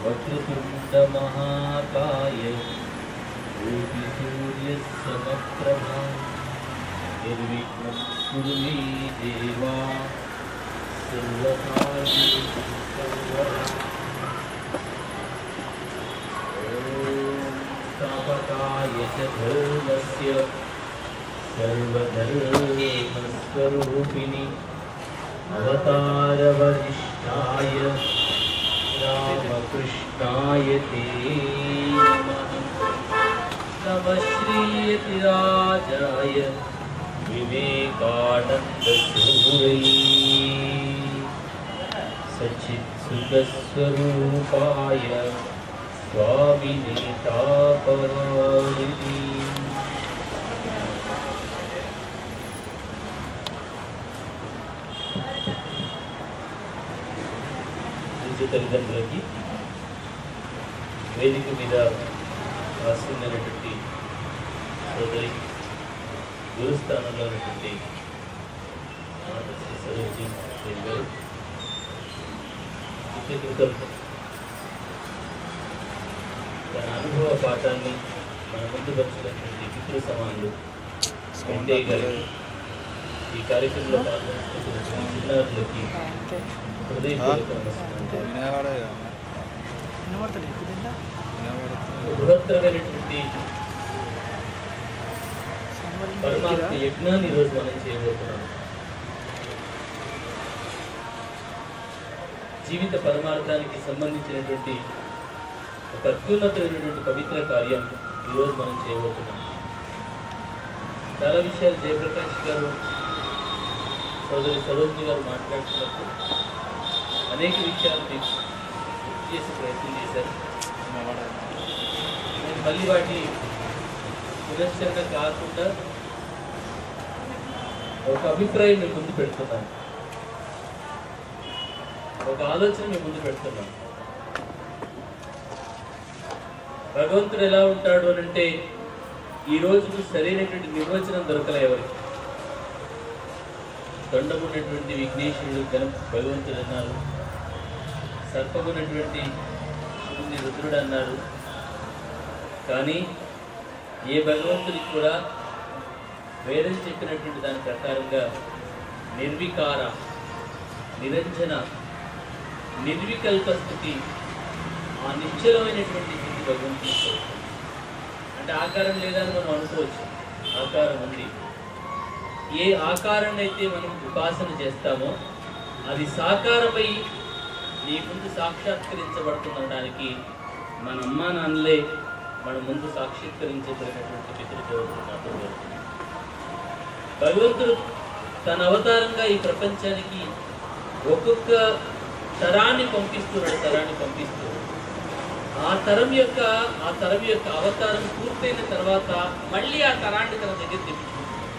वक्रतुण्डमहाकाय सूर्यसमप्रभा निर्विघ्नं कुरु मे देवा सर्वकार्येषु सर्वदा ॐ स्थापकाय च धर्मस्य सर्वधर्मस्वरूपिणि अवतारवरिष्ठाय रामकृष्णाय ते नमः नमः श्रीयतिराजाय विवेकानन्दसूरै सच्चित्सुखस्वरूपाय स्वामिने तापरायिणी పూజ్య తల్లిదండ్రులకి వేదిక మీద ఆసీనమైనటువంటి సోదరి గురుస్థానంలో ఉన్నటువంటి మాత శ్రీ సరోజి దేవి గారు విద్య క్రితం తన అనుభవ పాఠాన్ని మన ముందు పంచినటువంటి పితృ సమానులు వెంకయ్య గారు ఈ కార్యక్రమంలో పాల్గొంటున్నటువంటి చిన్నారులకి హృదయపూర్వక నమస్కారం వినవాడే బృహత్తరమైనటువంటి పరమాత్మ యజ్ఞాన్ని ఈరోజు మనం చేయబోతున్నాం జీవిత పరమార్థానికి సంబంధించినటువంటి ఒక అత్యున్నతమైనటువంటి పవిత్ర కార్యం ఈరోజు మనం చేయబోతున్నాం చాలా విషయాలు జయప్రకాష్ గారు సోదరి సరోజిని గారు మాట్లాడుతున్నప్పుడు అనేక విషయాలు మీకు గుర్తు చేసే ప్రయత్నం చేశారు నేను మళ్ళీ వాటి పునశ్చరణ కాకుండా ఒక అభిప్రాయం మీ ముందు పెడుతున్నాను ఒక ఆలోచన మీ ముందు పెడుతున్నాను భగవంతుడు ఎలా ఉంటాడు అని అంటే ఈ రోజుకు సరైనటువంటి నిర్వచనం దొరకలే ఎవరికి దొండమున్నటువంటి విఘ్నేశ్వరుడు గణ భగవంతుడు అన్నారు సర్పమున్నటువంటి శివుని రుద్రుడు అన్నారు కానీ ఏ భగవంతుడికి కూడా వేదం చెప్పినటువంటి దాని ప్రకారంగా నిర్వికార నిరంజన నిర్వికల్ప స్థితి ఆ నిశ్చలమైనటువంటి స్థితి భగవంతుడికి అంటే ఆకారం లేదని మనం అనుకోవచ్చు ఆకారం ఉంది ఏ ఆకారాన్ని అయితే మనం ఉపాసన చేస్తామో అది సాకారమై నీ ముందు సాక్షాత్కరించబడుతుండడానికి మన అమ్మా నాన్నలే మన ముందు సాక్షాత్కరించబడినటువంటి పితృదేవతలు భగవంతుడు తన అవతారంగా ఈ ప్రపంచానికి ఒక్కొక్క తరాన్ని పంపిస్తున్నాడు తరాన్ని పంపిస్తూ ఆ తరం యొక్క ఆ తరం యొక్క అవతారం పూర్తయిన తర్వాత మళ్ళీ ఆ తరాన్ని తన దగ్గర తెప్పించుకుంటాడు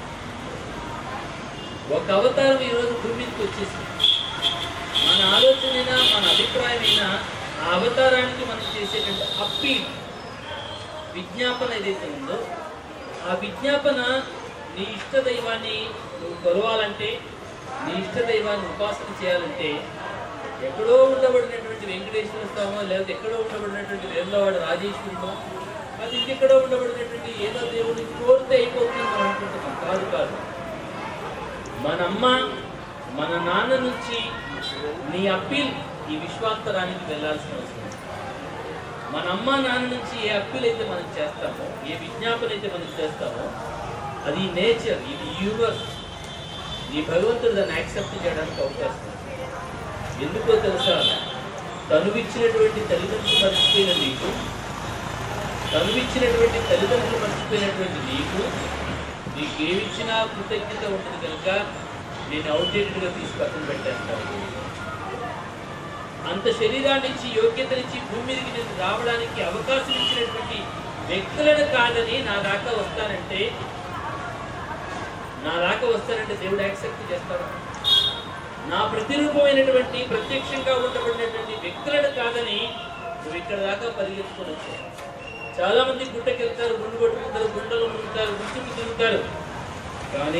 ఒక అవతారం ఈరోజు భూమి మీదకి వచ్చేసింది మన ఆలోచనైనా మన అభిప్రాయమైనా ఆ అవతారానికి మనం చేసేటువంటి అప్పీల్ విజ్ఞాపన ఏదైతే ఉందో ఆ విజ్ఞాపన నీ ఇష్ట దైవాన్ని నువ్వు కొలవాలంటే నీ ఇష్ట దైవాన్ని ఉపాసన చేయాలంటే ఎక్కడో ఉండబడినటువంటి వెంకటేశ్వర స్వామో లేకపోతే ఎక్కడో ఉండబడినటువంటి వేములవాడ రాజేశ్వరుడో అది ఇంకెక్కడో ఉండబడినటువంటి ఏదో దేవుడిని కోరితే అయిపోతుంది మనం అనుకుంటున్నాం కాదు కాదు మన అమ్మ మన నాన్న నుంచి నీ అప్పీల్ ఈ విశ్వాంతరానికి వెళ్ళాల్సిన అవసరం ఉంది. మన అమ్మ నాన్న నుంచి ఏ అప్పీల్ అయితే మనం చేస్తామో ఏ విజ్ఞాపన అయితే మనం చేస్తామో అది నేచర్ ఇది యూనివర్స్ ఈ భగవంతుడు దాన్ని యాక్సెప్ట్ చేయడానికి అవకాశం ఉంది. ఎందుకో తెలుసా తనువిచ్చినటువంటి తల్లిదండ్రులు మర్చిపోయిన నీకు తనువిచ్చినటువంటి తల్లిదండ్రులు మర్చిపోయినటువంటి నీకు నీకు ఏమిచ్చినా కృతజ్ఞత ఉంటుంది కనుక నేను అవుట్డేటెడ్గా తీసి పక్కన పెట్టేస్తాను అంత శరీరాన్ని ఇచ్చి యోగ్యతనిచ్చి భూమి మీదకి నేను రావడానికి అవకాశం ఇచ్చినటువంటి వ్యక్తులను కాదని నా దాకా వస్తానంటే నా దాకా వస్తానంటే దేవుడు యాక్సెప్ట్ చేస్తాడు నా ప్రతిరూపమైనటువంటి ప్రత్యక్షంగా ఉండబడినటువంటి వ్యక్తులను కాదని నువ్వు ఇక్కడ దాకా పరిగెత్తుకొని వచ్చావు చాలా మంది గుట్టకి వెళ్తారు గుండు కొట్టుకుంటారు గుండెలు మునుగుతారు గుంటుకు తిరుగుతారు కానీ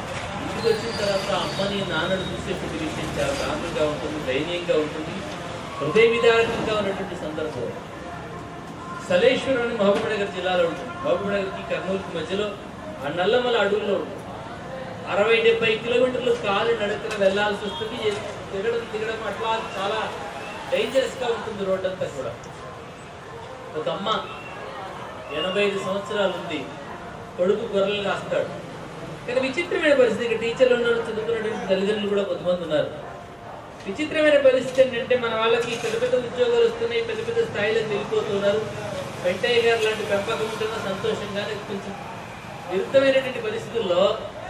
ఇంటికి వచ్చిన తర్వాత అమ్మని నాన్నని చూసేటువంటి విషయం చాలా దారుణంగా ఉంటుంది దయనీయంగా ఉంటుంది హృదయ విదారకంగా ఉన్నటువంటి సందర్భం సలేశ్వరం అని మహబూబ్నగర్ జిల్లాలో ఉంటుంది మహబూబ్నగర్కి కర్నూలుకి మధ్యలో ఆ నల్లమల అడవుల్లో ఉంటుంది అరవై డెబ్బై కిలోమీటర్లు కాలు నడకన వెళ్ళాల్సి వస్తుంది దిగడం దిగడం అట్లా చాలా డేంజరస్ గా ఉంటుంది రోడ్ అంతా కూడా ఒక అమ్మ ఎనభై ఐదు సంవత్సరాలు ఉంది కొడుకు గొర్రెలు కాస్తాడు కానీ విచిత్రమైన పరిస్థితి ఇక టీచర్లు ఉన్నారు చదువుకున్నటువంటి తల్లిదండ్రులు కూడా కొంతమంది ఉన్నారు విచిత్రమైన పరిస్థితి ఏంటంటే మన వాళ్ళకి పెద్ద పెద్ద ఉద్యోగాలు వస్తున్నాయి పెద్ద పెద్ద స్థాయిలకు వెళ్ళిపోతున్నారు వెంకయ్య గారు లాంటి పెంపకం ఉంటున్న సంతోషంగానే కొంచెం విరుద్ధమైనటువంటి పరిస్థితుల్లో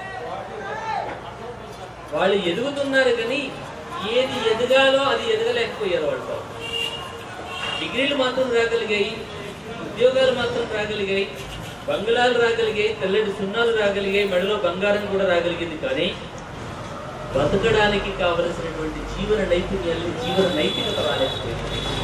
వాళ్ళు ఎదుగుతున్నారు కానీ ఏది ఎదగాలో అది ఎదగలేకపోయారు వాళ్ళు పాపం. డిగ్రీలు మాత్రం రాగలిగాయి ఉద్యోగాలు మాత్రం రాగలిగాయి బంగ్లాలు రాగలిగాయి తెల్లటి సున్నాలు రాగలిగాయి మెడలో బంగారం కూడా రాగలిగింది కానీ బతకడానికి కావలసినటువంటి జీవన నైపుణ్యాలు జీవన నైతికత రాలేకపోయింది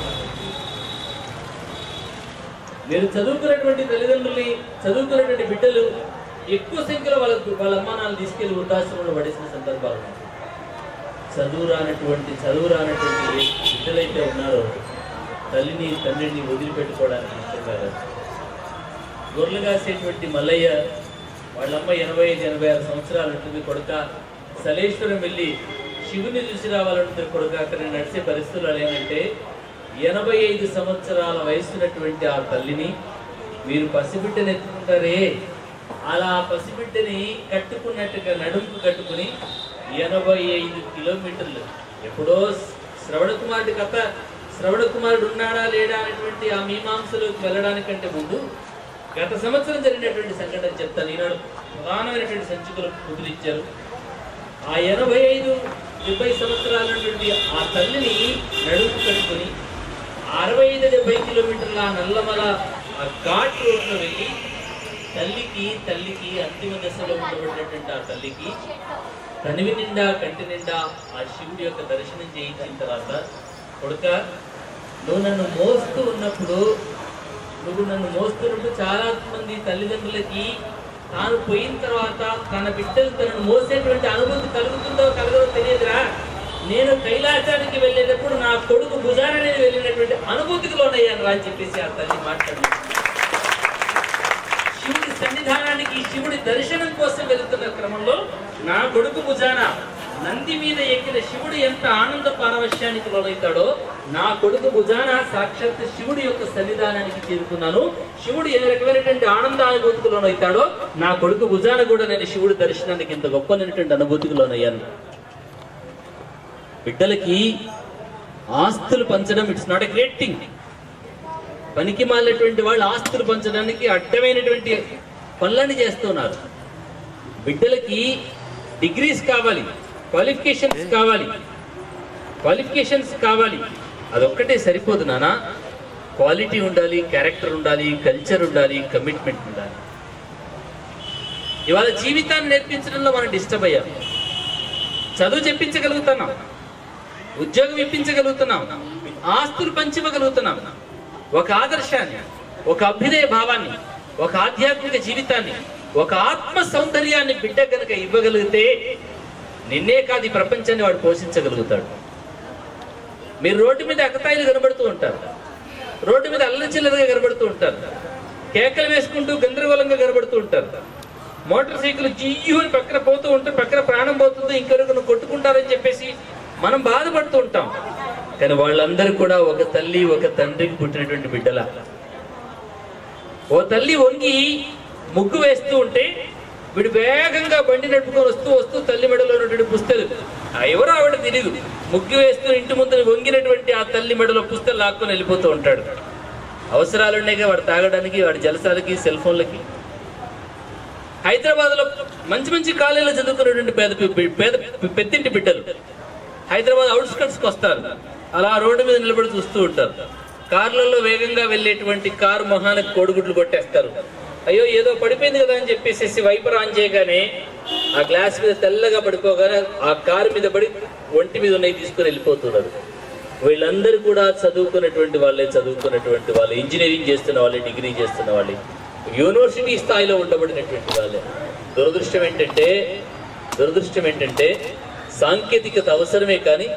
నేను చదువుకున్నటువంటి తల్లిదండ్రుల్ని చదువుకున్నటువంటి బిడ్డలు ఎక్కువ సంఖ్యలో వాళ్ళ వాళ్ళ అమ్మా నాన్న తీసుకెళ్లి వృద్ధాశ్రమంలో పడేసిన సందర్భాలు ఉన్నాయి. చదువు రానటువంటి చదువు రానటువంటి ఏ బిడ్డలైతే ఉన్నారో తల్లిని తండ్రిని వదిలిపెట్టుకోవడానికి ఇష్టంగా లేదు. గొర్రెలు కాసేటువంటి మల్లయ్య వాళ్ళమ్మ ఎనభై ఐదు ఎనభై ఆరు సంవత్సరాలు ఉంటుంది కొడుక సలేశ్వరం వెళ్ళి శివుని చూసి రావాలంటే కొడుక అక్కడ నడిచే పరిస్థితులు ఏమంటే ఎనభై ఐదు సంవత్సరాల వయసున్నటువంటి ఆ తల్లిని మీరు పసిబిడ్డని ఎత్తుకుంటారే అలా ఆ పసిబిడ్డని కట్టుకున్నట్టుగా నడుముకు కట్టుకుని ఎనభై ఐదు కిలోమీటర్లు ఎప్పుడో శ్రవణ కుమారుడి కథ శ్రవణ కుమారుడు ఉన్నాడా లేడా అనేటువంటి ఆ మీమాంసలోకి వెళ్ళడానికంటే ముందు గత సంవత్సరం జరిగినటువంటి సంఘటన చెప్తాను ఈనాడు ప్రధానమైనటువంటి సంచికలు కుదిరిచ్చారు ఆ ఎనభై ఐదు డెబ్బై సంవత్సరాలటువంటి ఆ తల్లిని నడుపు కట్టుకొని అరవై ఐదు డెబ్బై కిలోమీటర్ల ఆ నల్లమల ఆ ఘాట్ రోడ్లో వెళ్ళి తల్లికి తల్లికి అంతిమ దశలో ఉండబడినటువంటి ఆ తల్లికి తనివి నిండా కంటి నిండా ఆ శివుడి యొక్క దర్శనం చేయించిన తర్వాత కొడుక నువ్వు నన్ను మోస్తూ ఉన్నప్పుడు నువ్వు నన్ను మోస్తున్నప్పుడు చాలా మంది తల్లిదండ్రులకి తాను పోయిన తర్వాత తన బిడ్డలు తనను మోసేటువంటి అనుభూతి కలుగుతుందో కలగదో తెలియదురా నేను కైలాసానికి వెళ్ళేటప్పుడు నా కొడుకు భుజాన నేను వెళ్ళినటువంటి అనుభూతికి లోనయ్యాను రా అని చెప్పేసి ఆ తల్లి మాట్లాడింది శివుడి సన్నిధానానికి శివుడి దర్శనం కోసం వెళుతున్న క్రమంలో నా కొడుకు భుజాన నంది మీద ఎక్కిన శివుడు ఎంత ఆనంద పారవశ్యానికి లోనైతాడో నా కొడుకు భుజాన సాక్షాత్ శివుడి యొక్క సన్నిధానానికి చేరుకున్నాను శివుడు ఏ రకమైనటువంటి ఆనందానుభూతికి లోనైతాడో నా కొడుకు భుజాన కూడా నేను శివుడి దర్శనానికి ఇంత గొప్పనైనటువంటి అనుభూతికి లోనయ్యాను బిడ్డలకి ఆస్తులు పంచడం it's not a great thing పనికి మాలినటువంటి వాళ్ళు ఆస్తులు పంచడానికి అడ్డమైనటువంటి పనులన్నీ చేస్తున్నారు బిడ్డలకి డిగ్రీస్ కావాలి క్వాలిఫికేషన్స్ కావాలి క్వాలిఫికేషన్స్ కావాలి అదొక్కటే సరిపోదు నానా క్వాలిటీ ఉండాలి క్యారెక్టర్ ఉండాలి కల్చర్ ఉండాలి కమిట్మెంట్ ఉండాలి ఇవాళ జీవితాన్ని నేర్పించడంలో మనం డిస్టర్బ్ అయ్యాం చదువు చెప్పించగలుగుతున్నాం ఉద్యోగం ఇప్పించగలుగుతున్నాం ఆస్తులు పంచివ్వగలుగుతున్నాం ఒక ఆదర్శాన్ని ఒక అభ్యుదయ భావాన్ని ఒక ఆధ్యాత్మిక జీవితాన్ని ఒక ఆత్మ సౌందర్యాన్ని బిడ్డ కనుక ఇవ్వగలిగితే నిన్నే కాదు ఈ ప్రపంచాన్ని వాడు పోషించగలుగుతాడు మీరు రోడ్డు మీద అకతాయిలు కనబడుతూ ఉంటారు రోడ్డు మీద అల్లచిల్లరగా కనబడుతూ ఉంటారు కేకలు వేసుకుంటూ గందరగోళంగా కనబడుతూ ఉంటారు మోటార్ సైకిల్ జియ్యు అని పక్కన పోతూ ఉంటే పక్కన ప్రాణం పోతుందో ఇంకొకరు కొట్టుకుంటారని చెప్పేసి మనం బాధపడుతూ ఉంటాం కానీ వాళ్ళందరూ కూడా ఒక తల్లి ఒక తండ్రికి పుట్టినటువంటి బిడ్డల ఓ తల్లి వంగి ముగ్గు వేస్తూ ఉంటే వీడు వేగంగా బండి నడుపుకొని వస్తూ వస్తూ తల్లి మెడలో ఉన్నటువంటి పుస్తలు ఆ ఎవరో ఆవిడ తెలియదు ముగ్గు వేస్తూ ఇంటి ముందు వంగినటువంటి ఆ తల్లి మెడలో పుస్తలు లాక్కొని వెళ్ళిపోతూ ఉంటాడు అవసరాలు ఉన్నాయిగా వాడు తాగడానికి వాడి జలసాలకి సెల్ ఫోన్లకి హైదరాబాద్ లో మంచి మంచి కాలేజీలో చదువుకున్నటువంటి పేద పి- పేద పెద్దింటి బిడ్డలు హైదరాబాద్ అవుట్స్కట్స్ కి వస్తారు అలా రోడ్డు మీద నిలబడి చూస్తూ ఉంటారు కార్లలో వేగంగా వెళ్ళేటువంటి కారు మొహానికి కోడిగుడ్లు కొట్టేస్తారు అయ్యో ఏదో పడిపోయింది కదా అని చెప్పేసి వైపర్ ఆన్ చేయగానే ఆ గ్లాస్ మీద తెల్లగా పడిపోగానే ఆ కారు మీద పడి ఒంటి మీద ఉన్నాయి తీసుకుని వెళ్ళిపోతున్నారు వీళ్ళందరూ కూడా చదువుకున్నటువంటి వాళ్ళే చదువుకున్నటువంటి వాళ్ళే ఇంజనీరింగ్ చేస్తున్న వాళ్ళే డిగ్రీ చేస్తున్న వాళ్ళే యూనివర్సిటీ స్థాయిలో ఉండబడినటువంటి వాళ్ళే దురదృష్టం ఏంటంటే దురదృష్టం ఏంటంటే సాంకేతికత అవసరమే కానీ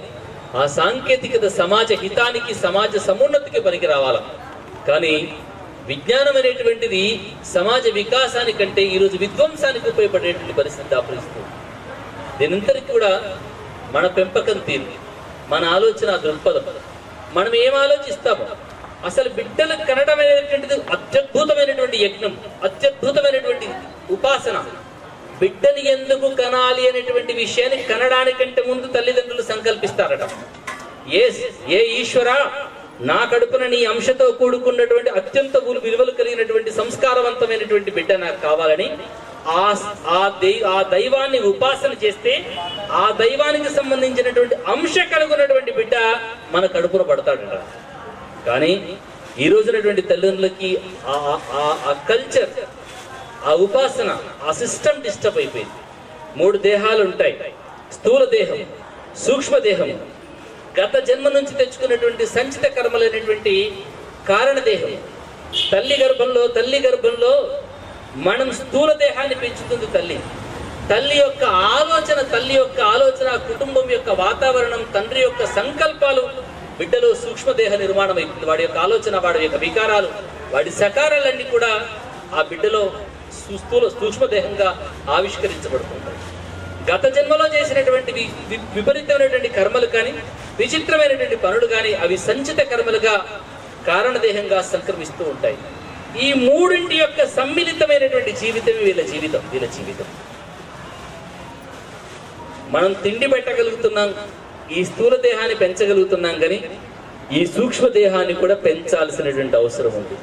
ఆ సాంకేతికత సమాజ హితానికి సమాజ సమున్నతికి పనికి రావాలి కానీ విజ్ఞానం అనేటువంటిది సమాజ వికాసానికంటే ఈరోజు విధ్వంసానికి ఉపయోగపడేటువంటి పరిస్థితి దాపరిస్తుంది దీనంతరికి కూడా మన పెంపకం తీరు మన ఆలోచన దృక్పథం మనం ఏం ఆలోచిస్తామో అసలు బిడ్డలు కనడం అనేటువంటిది అత్యద్భుతమైనటువంటి యజ్ఞం అత్యద్భుతమైనటువంటి ఉపాసన బిడ్డని ఎందుకు కనాలి అనేటువంటి విషయాన్ని కనడానికంటే ముందు తల్లిదండ్రులు సంకల్పిస్తారట ఏ ఏ ఈశ్వర నా కడుపున నీ అంశతో కూడుకున్నటువంటి అత్యంత ఊరు విలువలు కలిగినటువంటి సంస్కారవంతమైనటువంటి బిడ్డ నాకు కావాలని ఆ ఆ దై ఆ దైవాన్ని ఉపాసన చేస్తే ఆ దైవానికి సంబంధించినటువంటి అంశ కలుగున్నటువంటి బిడ్డ మన కడుపున పడతాడట కానీ ఈ రోజునటువంటి తల్లిదండ్రులకి ఆ ఆ- ఆ కల్చర్ ఆ ఉపాసన ఆ సిస్టమ్ డిస్టర్బ్ అయిపోయింది మూడు దేహాలు ఉంటాయి స్థూల దేహం సూక్ష్మ దేహం గత జన్మ నుంచి తెచ్చుకున్నటువంటి సంచిత కర్మలైనటువంటి కారణ దేహం తల్లి గర్భంలో తల్లి గర్భంలో మనం స్థూల దేహాన్ని పెంచుతుంది తల్లి తల్లి యొక్క ఆలోచన తల్లి యొక్క ఆలోచన కుటుంబం యొక్క వాతావరణం తండ్రి యొక్క సంకల్పాలు బిడ్డలో సూక్ష్మదేహ నిర్మాణం అవుతుంది వాడి యొక్క ఆలోచన వాడి యొక్క వికారాలు వాడి సకారాలన్నీ కూడా ఆ బిడ్డలో సు- స్థూల సూక్ష్మదేహంగా ఆవిష్కరించబడుతుంటాయి గత జన్మలో చేసినటువంటి వి- వి- విపరీతమైనటువంటి కర్మలు కానీ విచిత్రమైనటువంటి పనులు కానీ అవి సంచిత కర్మలుగా కారణదేహంగా సంక్రమిస్తూ ఉంటాయి ఈ మూడింటి యొక్క సమ్మిళితమైనటువంటి జీవితం వీళ్ళ జీవితం వీళ్ళ జీవితం మనం తిండి పెట్టగలుగుతున్నాం ఈ స్థూల దేహాన్ని పెంచగలుగుతున్నాం కానీ ఈ సూక్ష్మ దేహాన్ని కూడా పెంచాల్సినటువంటి అవసరం ఉంది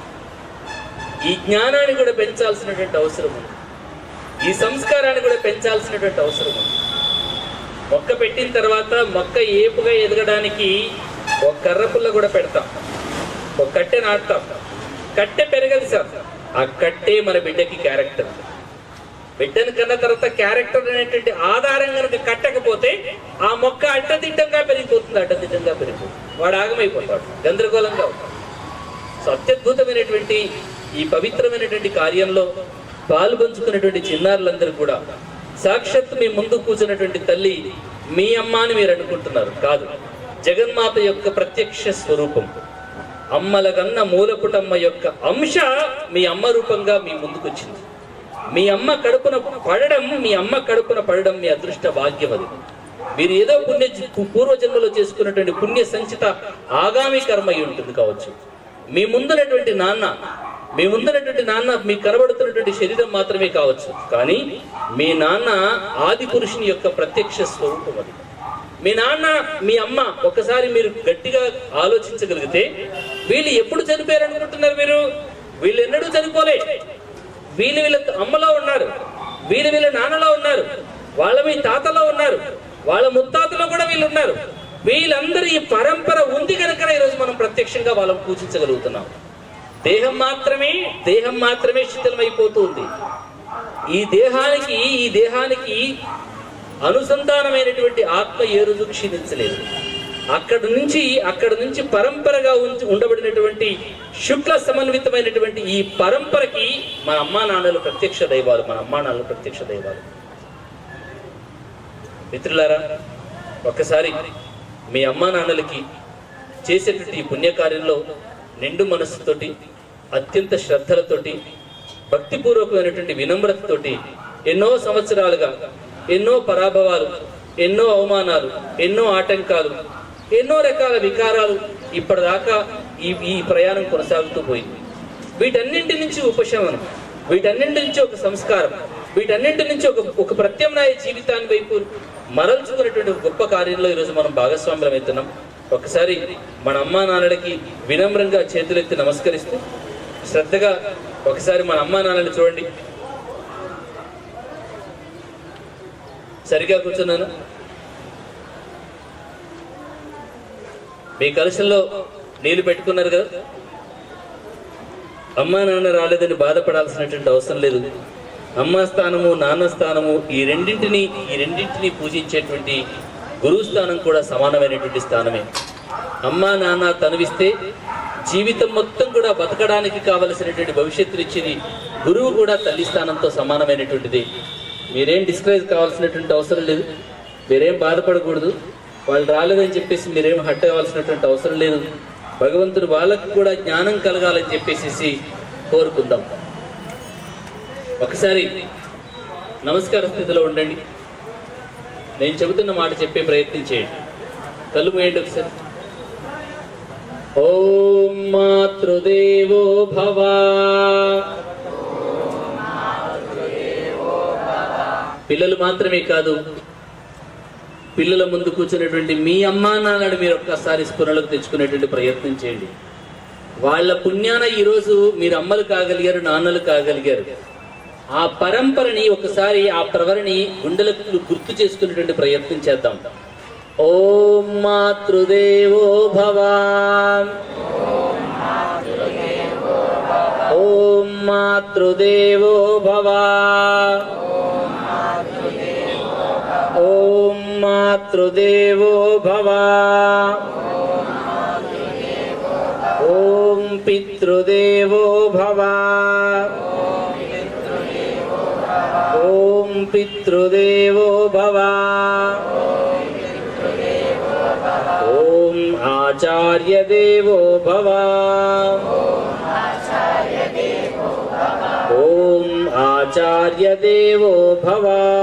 ఈ జ్ఞానాన్ని కూడా పెంచాల్సినటువంటి అవసరం ఉంది ఈ సంస్కారాన్ని కూడా పెంచాల్సినటువంటి అవసరం ఉంది మొక్క పెట్టిన తర్వాత మొక్క ఏపుగా ఎదగడానికి ఒక కర్ర పుల్ల కూడా పెడతాం ఒక కట్టె నాటుతాం కట్టె పెరగదు సార్ ఆ కట్టే మన బిడ్డకి క్యారెక్టర్ బిడ్డను కన్న తర్వాత క్యారెక్టర్ అనేటువంటి ఆధారం కనుక కట్టకపోతే ఆ మొక్క అడ్డదిడ్డంగా పెరిగిపోతుంది అడ్డదిడ్డంగా పెరిగిపోతుంది వాడు ఆగమైపోతాడు గందరగోళంగా ఉంటాడు సో అత్యద్భుతమైనటువంటి ఈ పవిత్రమైనటువంటి కార్యంలో పాలు పంచుకున్నటువంటి చిన్నారులందరూ కూడా సాక్షాత్ మీ ముందు కూర్చున్నటువంటి తల్లి మీ అమ్మ అని మీరు అనుకుంటున్నారు కాదు జగన్మాత యొక్క ప్రత్యక్ష స్వరూపం అమ్మల కన్న మూలపుటమ్మ యొక్క అంశ మీ అమ్మ రూపంగా మీ ముందుకు వచ్చింది మీ అమ్మ కడుపున పడడం మీ అమ్మ కడుపున పడడం మీ అదృష్ట భాగ్యం అది మీరు ఏదో పుణ్య పూర్వజన్మలో చేసుకున్నటువంటి పుణ్య సంచిత ఆగామి కర్మ అయి ఉంటుంది కావచ్చు మీ ముందున్నటువంటి నాన్న మీ ముందున్నటువంటి నాన్న మీకు కనబడుతున్నటువంటి శరీరం మాత్రమే కావచ్చు కానీ మీ నాన్న ఆది పురుషుని యొక్క ప్రత్యక్ష స్వరూపం అది మీ నాన్న మీ అమ్మ ఒకసారి మీరు గట్టిగా ఆలోచించగలిగితే వీళ్ళు ఎప్పుడు చనిపోయారు అనుకుంటున్నారు మీరు వీళ్ళు ఎన్నడూ చనిపోలే వీళ్ళు వీళ్ళ అమ్మలో ఉన్నారు వీళ్ళు వీళ్ళ నాన్నలో ఉన్నారు వాళ్ళ మీ తాతలో ఉన్నారు వాళ్ళ ముత్తాతలో కూడా వీళ్ళు ఉన్నారు వీళ్ళందరూ ఈ పరంపర ఉంది కనుక ఈరోజు మనం ప్రత్యక్షంగా వాళ్ళని పూజించగలుగుతున్నాం దేహం మాత్రమే దేహం మాత్రమే శిథిలమైపోతుంది ఈ దేహానికి ఈ దేహానికి అనుసంధానమైనటువంటి ఆత్మ ఏ రోజు క్షీణించలేదు అక్కడ నుంచి అక్కడ నుంచి పరంపరగా ఉంచి ఉండబడినటువంటి శుక్ల సమన్వితమైనటువంటి ఈ పరంపరకి మన అమ్మా నాన్నలు ప్రత్యక్ష దైవాలు మన అమ్మా నాన్నలు ప్రత్యక్ష దైవాలు మిత్రులారా ఒక్కసారి మీ అమ్మా నాన్నలకి చేసేటువంటి ఈ పుణ్యకార్యంలో నిండు మనస్సుతోటి అత్యంత శ్రద్ధలతోటి భక్తిపూర్వకమైనటువంటి వినమ్రతతోటి ఎన్నో సంవత్సరాలుగా ఎన్నో పరాభవాలు ఎన్నో అవమానాలు ఎన్నో ఆటంకాలు ఎన్నో రకాల వికారాలు ఇప్పటిదాకా ఈ ఈ ప్రయాణం కొనసాగుతూ పోయింది వీటన్నింటి నుంచి ఉపశమనం వీటన్నింటి నుంచి ఒక సంస్కారం వీటన్నింటి నుంచి ఒక ఒక ప్రత్యామ్నాయ జీవితాన్ని వైపు మరల్చుకునేటువంటి ఒక గొప్ప కార్యంలో ఈరోజు మనం భాగస్వామ్యం అవుతున్నాం ఒకసారి మన అమ్మా నాన్నలకి వినమ్రంగా చేతులెత్తి నమస్కరిస్తూ శ్రద్ధగా ఒకసారి మన అమ్మా నాన్నని చూడండి సరిగా కూర్చున్నాను మీ కలశంలో నీళ్లు పెట్టుకున్నారు కదా అమ్మా నాన్న రాలేదని బాధపడాల్సినటువంటి అవసరం లేదు అమ్మ స్థానము నాన్న స్థానము ఈ రెండింటిని ఈ రెండింటిని పూజించేటువంటి గురువు స్థానం కూడా సమానమైనటువంటి స్థానమే అమ్మా నాన్న తనువిస్తే జీవితం మొత్తం కూడా బతకడానికి కావలసినటువంటి భవిష్యత్తుని ఇచ్చేది గురువు కూడా తల్లి స్థానంతో సమానమైనటువంటిది మీరేం డిస్కరేజ్ కావాల్సినటువంటి అవసరం లేదు మీరేం బాధపడకూడదు వాళ్ళు రాలేదని చెప్పేసి మీరేం హట్ అవ్వాల్సినటువంటి అవసరం లేదు భగవంతుడు వాళ్ళకు కూడా జ్ఞానం కలగాలని చెప్పేసి కోరుకుందాం ఒకసారి నమస్కార స్థితిలో ఉండండి నేను చెబుతున్న మాట చెప్పే ప్రయత్నం చేయండి కళ్ళు మూయండి ఒకసారి ఓం మాతృదేవో భవ పిల్లలు మాత్రమే కాదు పిల్లల ముందు కూర్చున్నటువంటి మీ అమ్మా నాన్నని మీరు ఒక్కసారి స్ఫురణలకు తెచ్చుకునేటువంటి ప్రయత్నం చేయండి వాళ్ళ పుణ్యాన ఈరోజు మీరు అమ్మలు కాగలిగారు నాన్నలు కాగలిగారు ఆ పరంపరని ఒకసారి ఆ ప్రవరని గుండెలకు గుర్తు చేసుకునేటువంటి ప్రయత్నం చేద్దాం ఓం మాతృదేవో భవ ఓం మాతృదేవో భవ ఓం మాతృదేవో భవ ఓం పితృదేవో భవ ఓం పితృదేవో భవ ఓం ఆచార్యదేవో భవ ఓం ఆచార్యదేవో భవ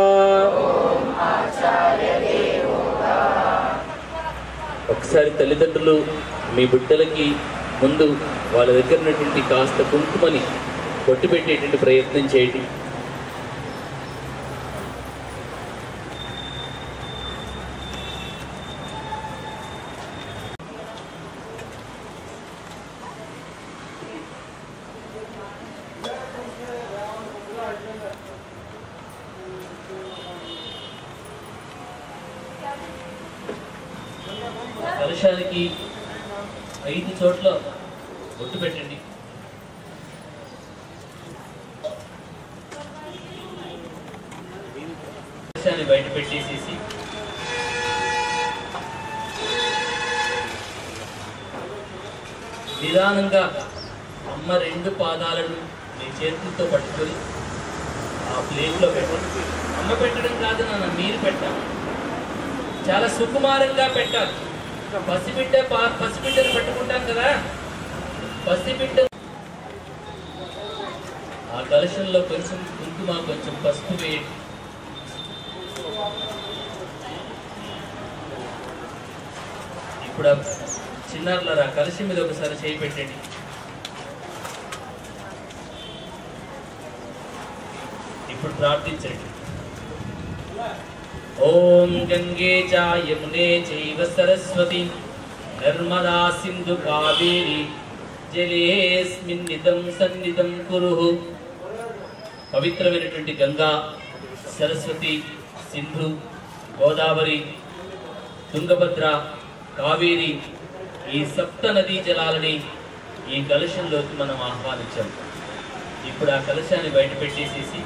ఒకసారి తల్లిదండ్రులు మీ బిడ్డలకి ముందు వాళ్ళ దగ్గర ఉన్నటువంటి కాస్త కుంకుమని కొట్టి పెట్టేటువంటి ప్రయత్నం చేయండి కలశానికి ఐదు చోట్ల బొట్టు పెట్టండి కలశాన్ని బయట పెట్టేసేసి నిదానంగా అమ్మ రెండు పాదాలను మీ చేతులతో పట్టుకొని ఆ ప్లేట్లో పెట్టండి అమ్మ పెట్టడం కాదు నాన్న మీరు పెట్టాలి చాలా సుకుమారంగా పెట్టాలి పసిబిడ్డ పా- పసిబిడ్డను పట్టుకుంటాం కదా పసిబిడ్డ ఆ కలశంలో కొంచెం కుంకుమ కొంచెం పసుపు వేయండి ఇప్పుడు ఆ చిన్నారులారా కలశం మీద ఒకసారి చేయి పెట్టండి ఇప్పుడు ప్రార్థించండి ఓం గంగే చ యమునే చైవ సరస్వతి నర్మదా సింధు కావేరి జలేస్మిన్ నిదం సన్నిధం కురు పవిత్రమైనటువంటి గంగా సరస్వతి సింధు గోదావరి తుంగభద్ర కావేరి ఈ సప్త నదీ జలాలని ఈ కలశంలోకి మనం ఆహ్వానించాం ఇప్పుడు ఆ కలశాన్ని బయట పెట్టేసేసి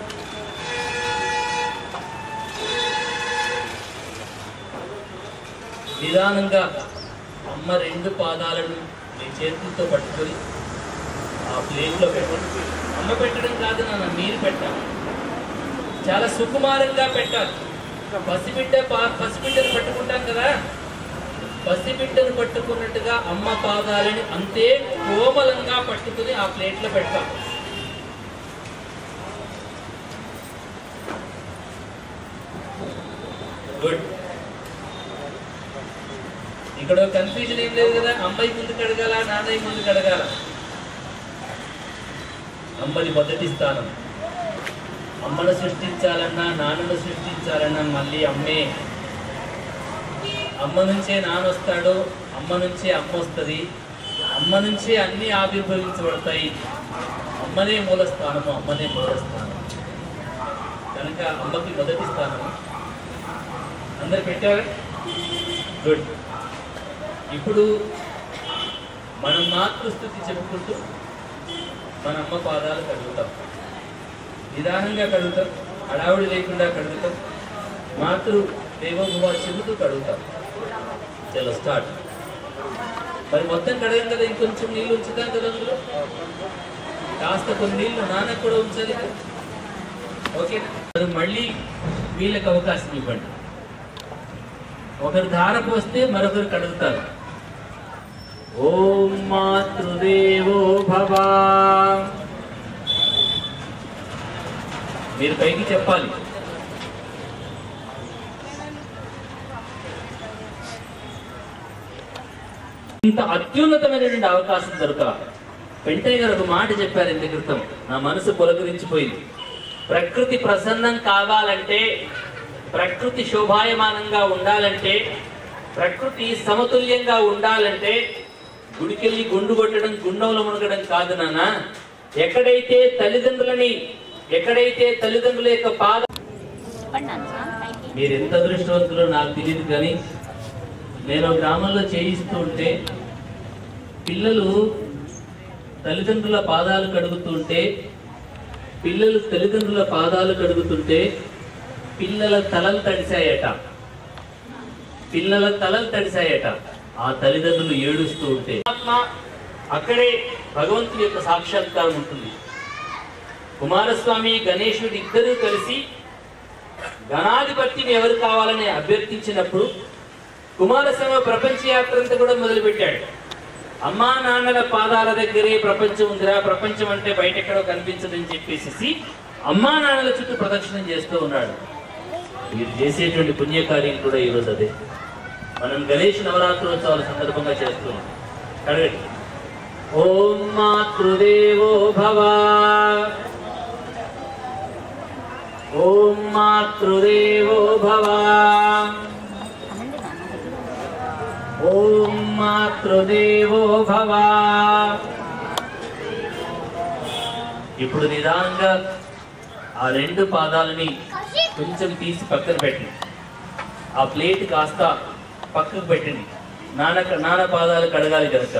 నిదానంగా అమ్మ రెండు పాదాలను మీ చేతులతో పట్టుకొని ఆ ప్లేట్లో పెట్టండి అమ్మ పెట్టడం కాదు నాన్న మీరు పెట్టాలి చాలా సుకుమారంగా పెట్టాలి పసిబిడ్డ పా- పసిబిడ్డను పట్టుకుంటాం కదా పసిబిడ్డను పట్టుకున్నట్టుగా అమ్మ పాదాలని అంతే కోమలంగా పట్టుకుని ఆ ప్లేట్లో పెట్టాలి గుడ్ ఇక్కడ కన్ఫ్యూజన్ ఏం లేదు కదా అమ్మాయి ముందు కడగాల నాన్నయ్య ముందు కడగాల అమ్మది మొదటి స్థానం అమ్మను సృష్టించాలన్నా నాన్నను సృష్టించాలన్నా మళ్ళీ అమ్మే అమ్మ నుంచే నాన్న వస్తాడు అమ్మ నుంచే అమ్మ వస్తుంది అమ్మ నుంచే అన్నీ ఆవిర్భవించబడతాయి అమ్మనే మూల స్థానము అమ్మనే మూల స్థానం కనుక అమ్మకి మొదటి స్థానము అందరు పెట్టారా గుడ్ ఇప్పుడు మనం మాతృస్థుతి చెప్పుకుంటూ మన అమ్మ పాదాలు కడుగుతాం నిదానంగా కడుగుతాం హడావుడి లేకుండా కడుగుతాం మాతృ దేవోభవ చెబుతూ కడుగుతాం చలో స్టార్ట్ మరి మొత్తం కడగం కదా ఇంకొంచెం నీళ్ళు ఉంచుతాం కదా అందులో కాస్త కొన్ని నీళ్ళు నాన్నకు కూడా ఉంచాలి కదా ఓకేనా మరి మళ్ళీ వీళ్ళకి అవకాశం ఇవ్వండి ఒకరు ధార పోస్తే మరొకరు కడుగుతారు ఓం మాతృదేవో భవ మీరు పైకి చెప్పాలి ఇంత అత్యున్నతమైనటువంటి అవకాశం దొరక వెంటయ్య గారు ఒక మాట చెప్పారు ఇంత క్రితం నా మనసు పులకరించిపోయింది ప్రకృతి ప్రసన్నం కావాలంటే ప్రకృతి శోభాయమానంగా ఉండాలంటే ప్రకృతి సమతుల్యంగా ఉండాలంటే గుడికెళ్ళి గుండు కొట్టడం గుండంలో మునగడం కాదు నాన్న ఎక్కడైతే తల్లిదండ్రులని ఎక్కడైతే తల్లిదండ్రుల యొక్క పాద చెప్పండి నాన్న పైకి మీరు ఎంత అదృష్టవంతులో నాకు తెలియదు కానీ నేను గ్రామంలో చేయిస్తూ ఉంటే పిల్లలు తల్లిదండ్రుల పాదాలు కడుగుతుంటే పిల్లలు తల్లిదండ్రుల పాదాలు కడుగుతుంటే పిల్లల తలలు తడిశాయట పిల్లల తలలు తడిశాయట ఆ తల్లిదండ్రులు ఏడుస్తూ ఉంటే ఆత్మ అక్కడే భగవంతుని యొక్క సాక్షాత్కారం ఉంటుంది కుమారస్వామి గణేశుడు ఇద్దరూ కలిసి గణాధిపత్యం ఎవరు కావాలని అభ్యర్థించినప్పుడు కుమారస్వామి ప్రపంచ యాత్ర అంతా కూడా మొదలుపెట్టాడు అమ్మా నాన్నల పాదాల దగ్గరే ప్రపంచం ఉందిరా ప్రపంచం అంటే బయట ఎక్కడో కనిపించదని చెప్పేసి అమ్మా నాన్నల చుట్టూ ప్రదక్షిణం చేస్తూ ఉన్నాడు మీరు చేసేటువంటి పుణ్యకార్యం కూడా ఈరోజు అదే మనం గణేష్ నవరాత్రోత్సవాల సందర్భంగా చేస్తున్నాం కడగండి ఓం మాతృదేవో భవ ఓం మాతృదేవో భవ అనండి నాన్న ఓం మాతృదేవో భవ ఇప్పుడు నిదానంగా ఆ రెండు పాదాలని కొంచెం తీసి పక్కన పెట్టండి ఆ ప్లేట్ కాస్త పక్కకు పెట్టండి నాన్న నాన్న పాదాలు కడగాలి కనుక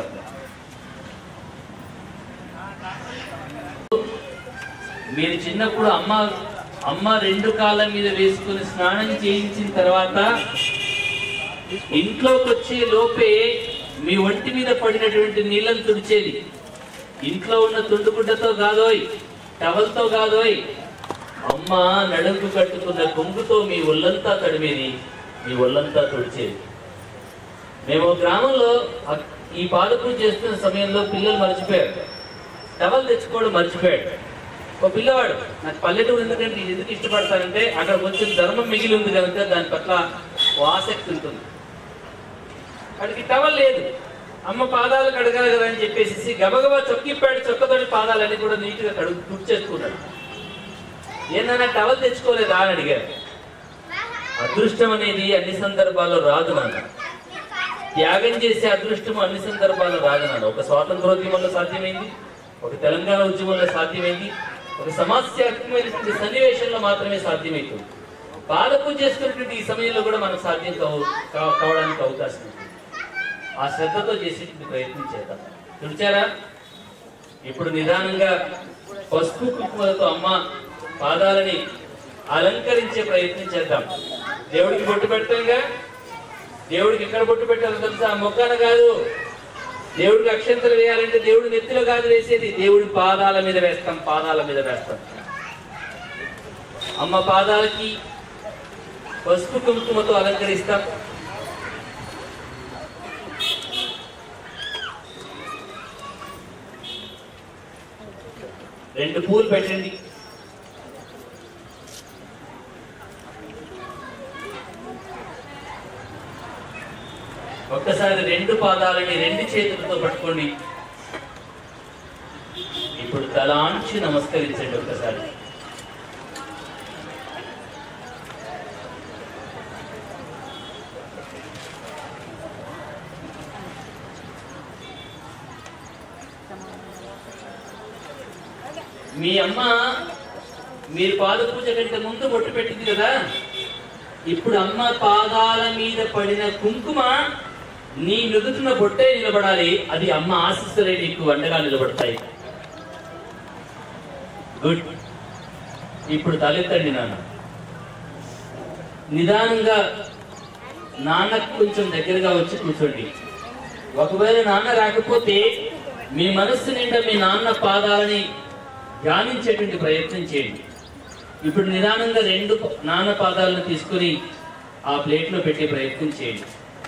మీరు చిన్నప్పుడు అమ్మ అమ్మ రెండు కాళ్ళ మీద వేసుకుని స్నానం చేయించిన తర్వాత ఇంట్లోకి వచ్చే లోపే మీ ఒంటి మీద పడినటువంటి నీళ్ళని తుడిచేది ఇంట్లో ఉన్న తుండుగుడ్డతో కాదోయ్ టవల్తో కాదోయ్ అమ్మ నడుముకు కట్టుకున్న కొంగుతో మీ ఒళ్ళంతా తడిమేది మీ ఒళ్ళంతా తుడిచేది మేము గ్రామంలో అ- ఈ పాదపూజ చేస్తున్న సమయంలో పిల్లలు మర్చిపోయారు టవల్ తెచ్చుకోవడం మర్చిపోయాడు ఒక పిల్లవాడు నాకు పల్లెటూరు ఎందుకంటే ఇది ఎందుకు ఇష్టపడతానంటే అక్కడ కొంచెం ధర్మం మిగిలి ఉంది కనుక దాని పట్ల ఓ ఆసక్తి ఉంటుంది వాడికి టవల్ లేదు అమ్మ పాదాలు కడగాలి కదా అని చెప్పేసి గబగబా చొక్కిప్పాడు చొక్కతోటి పాదాలన్నీ కూడా నీట్గా కడుగు తుడిచేసుకున్నాడు ఏదైనా టవల్ తెచ్చుకోలేదా అని అడిగారు అదృష్టం అనేది అన్ని సందర్భాల్లో రాదు నాన్న త్యాగం చేసే అదృష్టం అన్ని సందర్భాల్లో రాదు నాన్న ఒక స్వాతంత్రోద్యమంలో సాధ్యమైంది ఒక తెలంగాణ ఉద్యమంలో సాధ్యమైంది ఒక సమస్యాత్మకమైనటువంటి సన్నివేశంలో మాత్రమే సాధ్యమవుతుంది పాదపూజ చేసుకున్నటువంటి ఈ సమయంలో కూడా మనకు సాధ్యం కావు కా- కావడానికి అవకాశం ఉంది ఆ శ్రద్ధతో చేసేటువంటి ప్రయత్నం చేద్దాం చూచారా ఇప్పుడు నిదానంగా పసుపు కుంకుమలతో అమ్మ పాదాలని అలంకరించే ప్రయత్నం చేద్దాం దేవుడికి బొట్టు పెడతాంగా దేవుడికి ఎక్కడ బొట్టు పెట్టాలో తెలుసా మొక్కన కాదు దేవుడికి అక్షంతలు వేయాలంటే దేవుడి నెత్తిలో కాదు వేసేది దేవుడి పాదాల మీద వేస్తాం పాదాల మీద వేస్తాం అమ్మ పాదాలకి పసుపు కుంకుమతో అలంకరిస్తాం రెండు పూలు పెట్టండి ఒక్కసారి రెండు పాదాలని రెండు చేతులతో పట్టుకోండి ఇప్పుడు తలాంచి నమస్కరించండి ఒక్కసారి మీ అమ్మ మీరు పాద పూజ కంటే ముందు బొట్టు పెట్టింది కదా ఇప్పుడు అమ్మ పాదాల మీద పడిన కుంకుమ నీ నుదుటిన బొట్టే నిలబడాలి అది అమ్మ ఆశిస్తులే నీకు అండగా నిలబడతాయి గుడ్ ఇప్పుడు తలెత్తండి నాన్న నిదానంగా నాన్నకు కొంచెం దగ్గరగా వచ్చి కూర్చోండి ఒకవేళ నాన్న రాకపోతే మీ మనస్సు నిండా మీ నాన్న పాదాలని ధ్యానించేటువంటి ప్రయత్నం చేయండి ఇప్పుడు నిదానంగా రెండు ప- నాన్న పాదాలను తీసుకుని ఆ ప్లేట్లో పెట్టే ప్రయత్నం చేయండి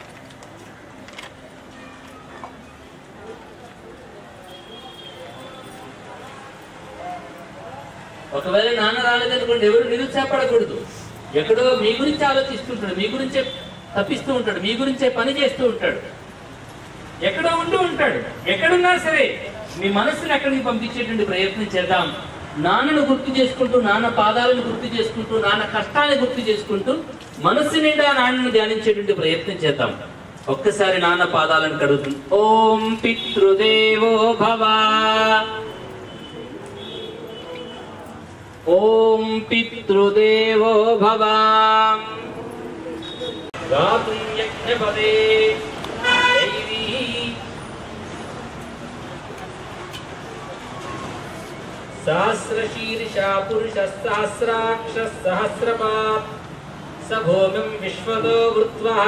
ఒకవేళ నాన్న రాలేదనుకోండి ఎవరు నిరుత్సాహపడకూడదు ఎక్కడో మీ గురించి ఆలోచిస్తుంటాడు మీ గురించే తప్పిస్తూ ఉంటాడు మీ గురించే పని చేస్తూ ఉంటాడు ఎక్కడో ఉంటూ ఉంటాడు ఎక్కడున్నా సరే మీ మనస్సుని ఎక్కడికి పంపించేటువంటి ప్రయత్నం చేద్దాం నాన్నను గుర్తు చేసుకుంటూ నాన్న పాదాలను గుర్తు చేసుకుంటూ నాన్న కష్టాన్ని గుర్తు చేసుకుంటూ మనస్సు నిండా నాన్నను ధ్యానించేటువంటి ప్రయత్నం చేద్దాం ఒక్కసారి నాన్న పాదాలను కడుగుతుంది ఓం పితృదేవో భవ ఓం పితృదేవో భవ గాతుం యజ్ఞపదే దైవీ सहस्रशीर्षा पुरुषः सहस्राक्षः सहस्रपात् स भूमिं विश्वतो वृत्वः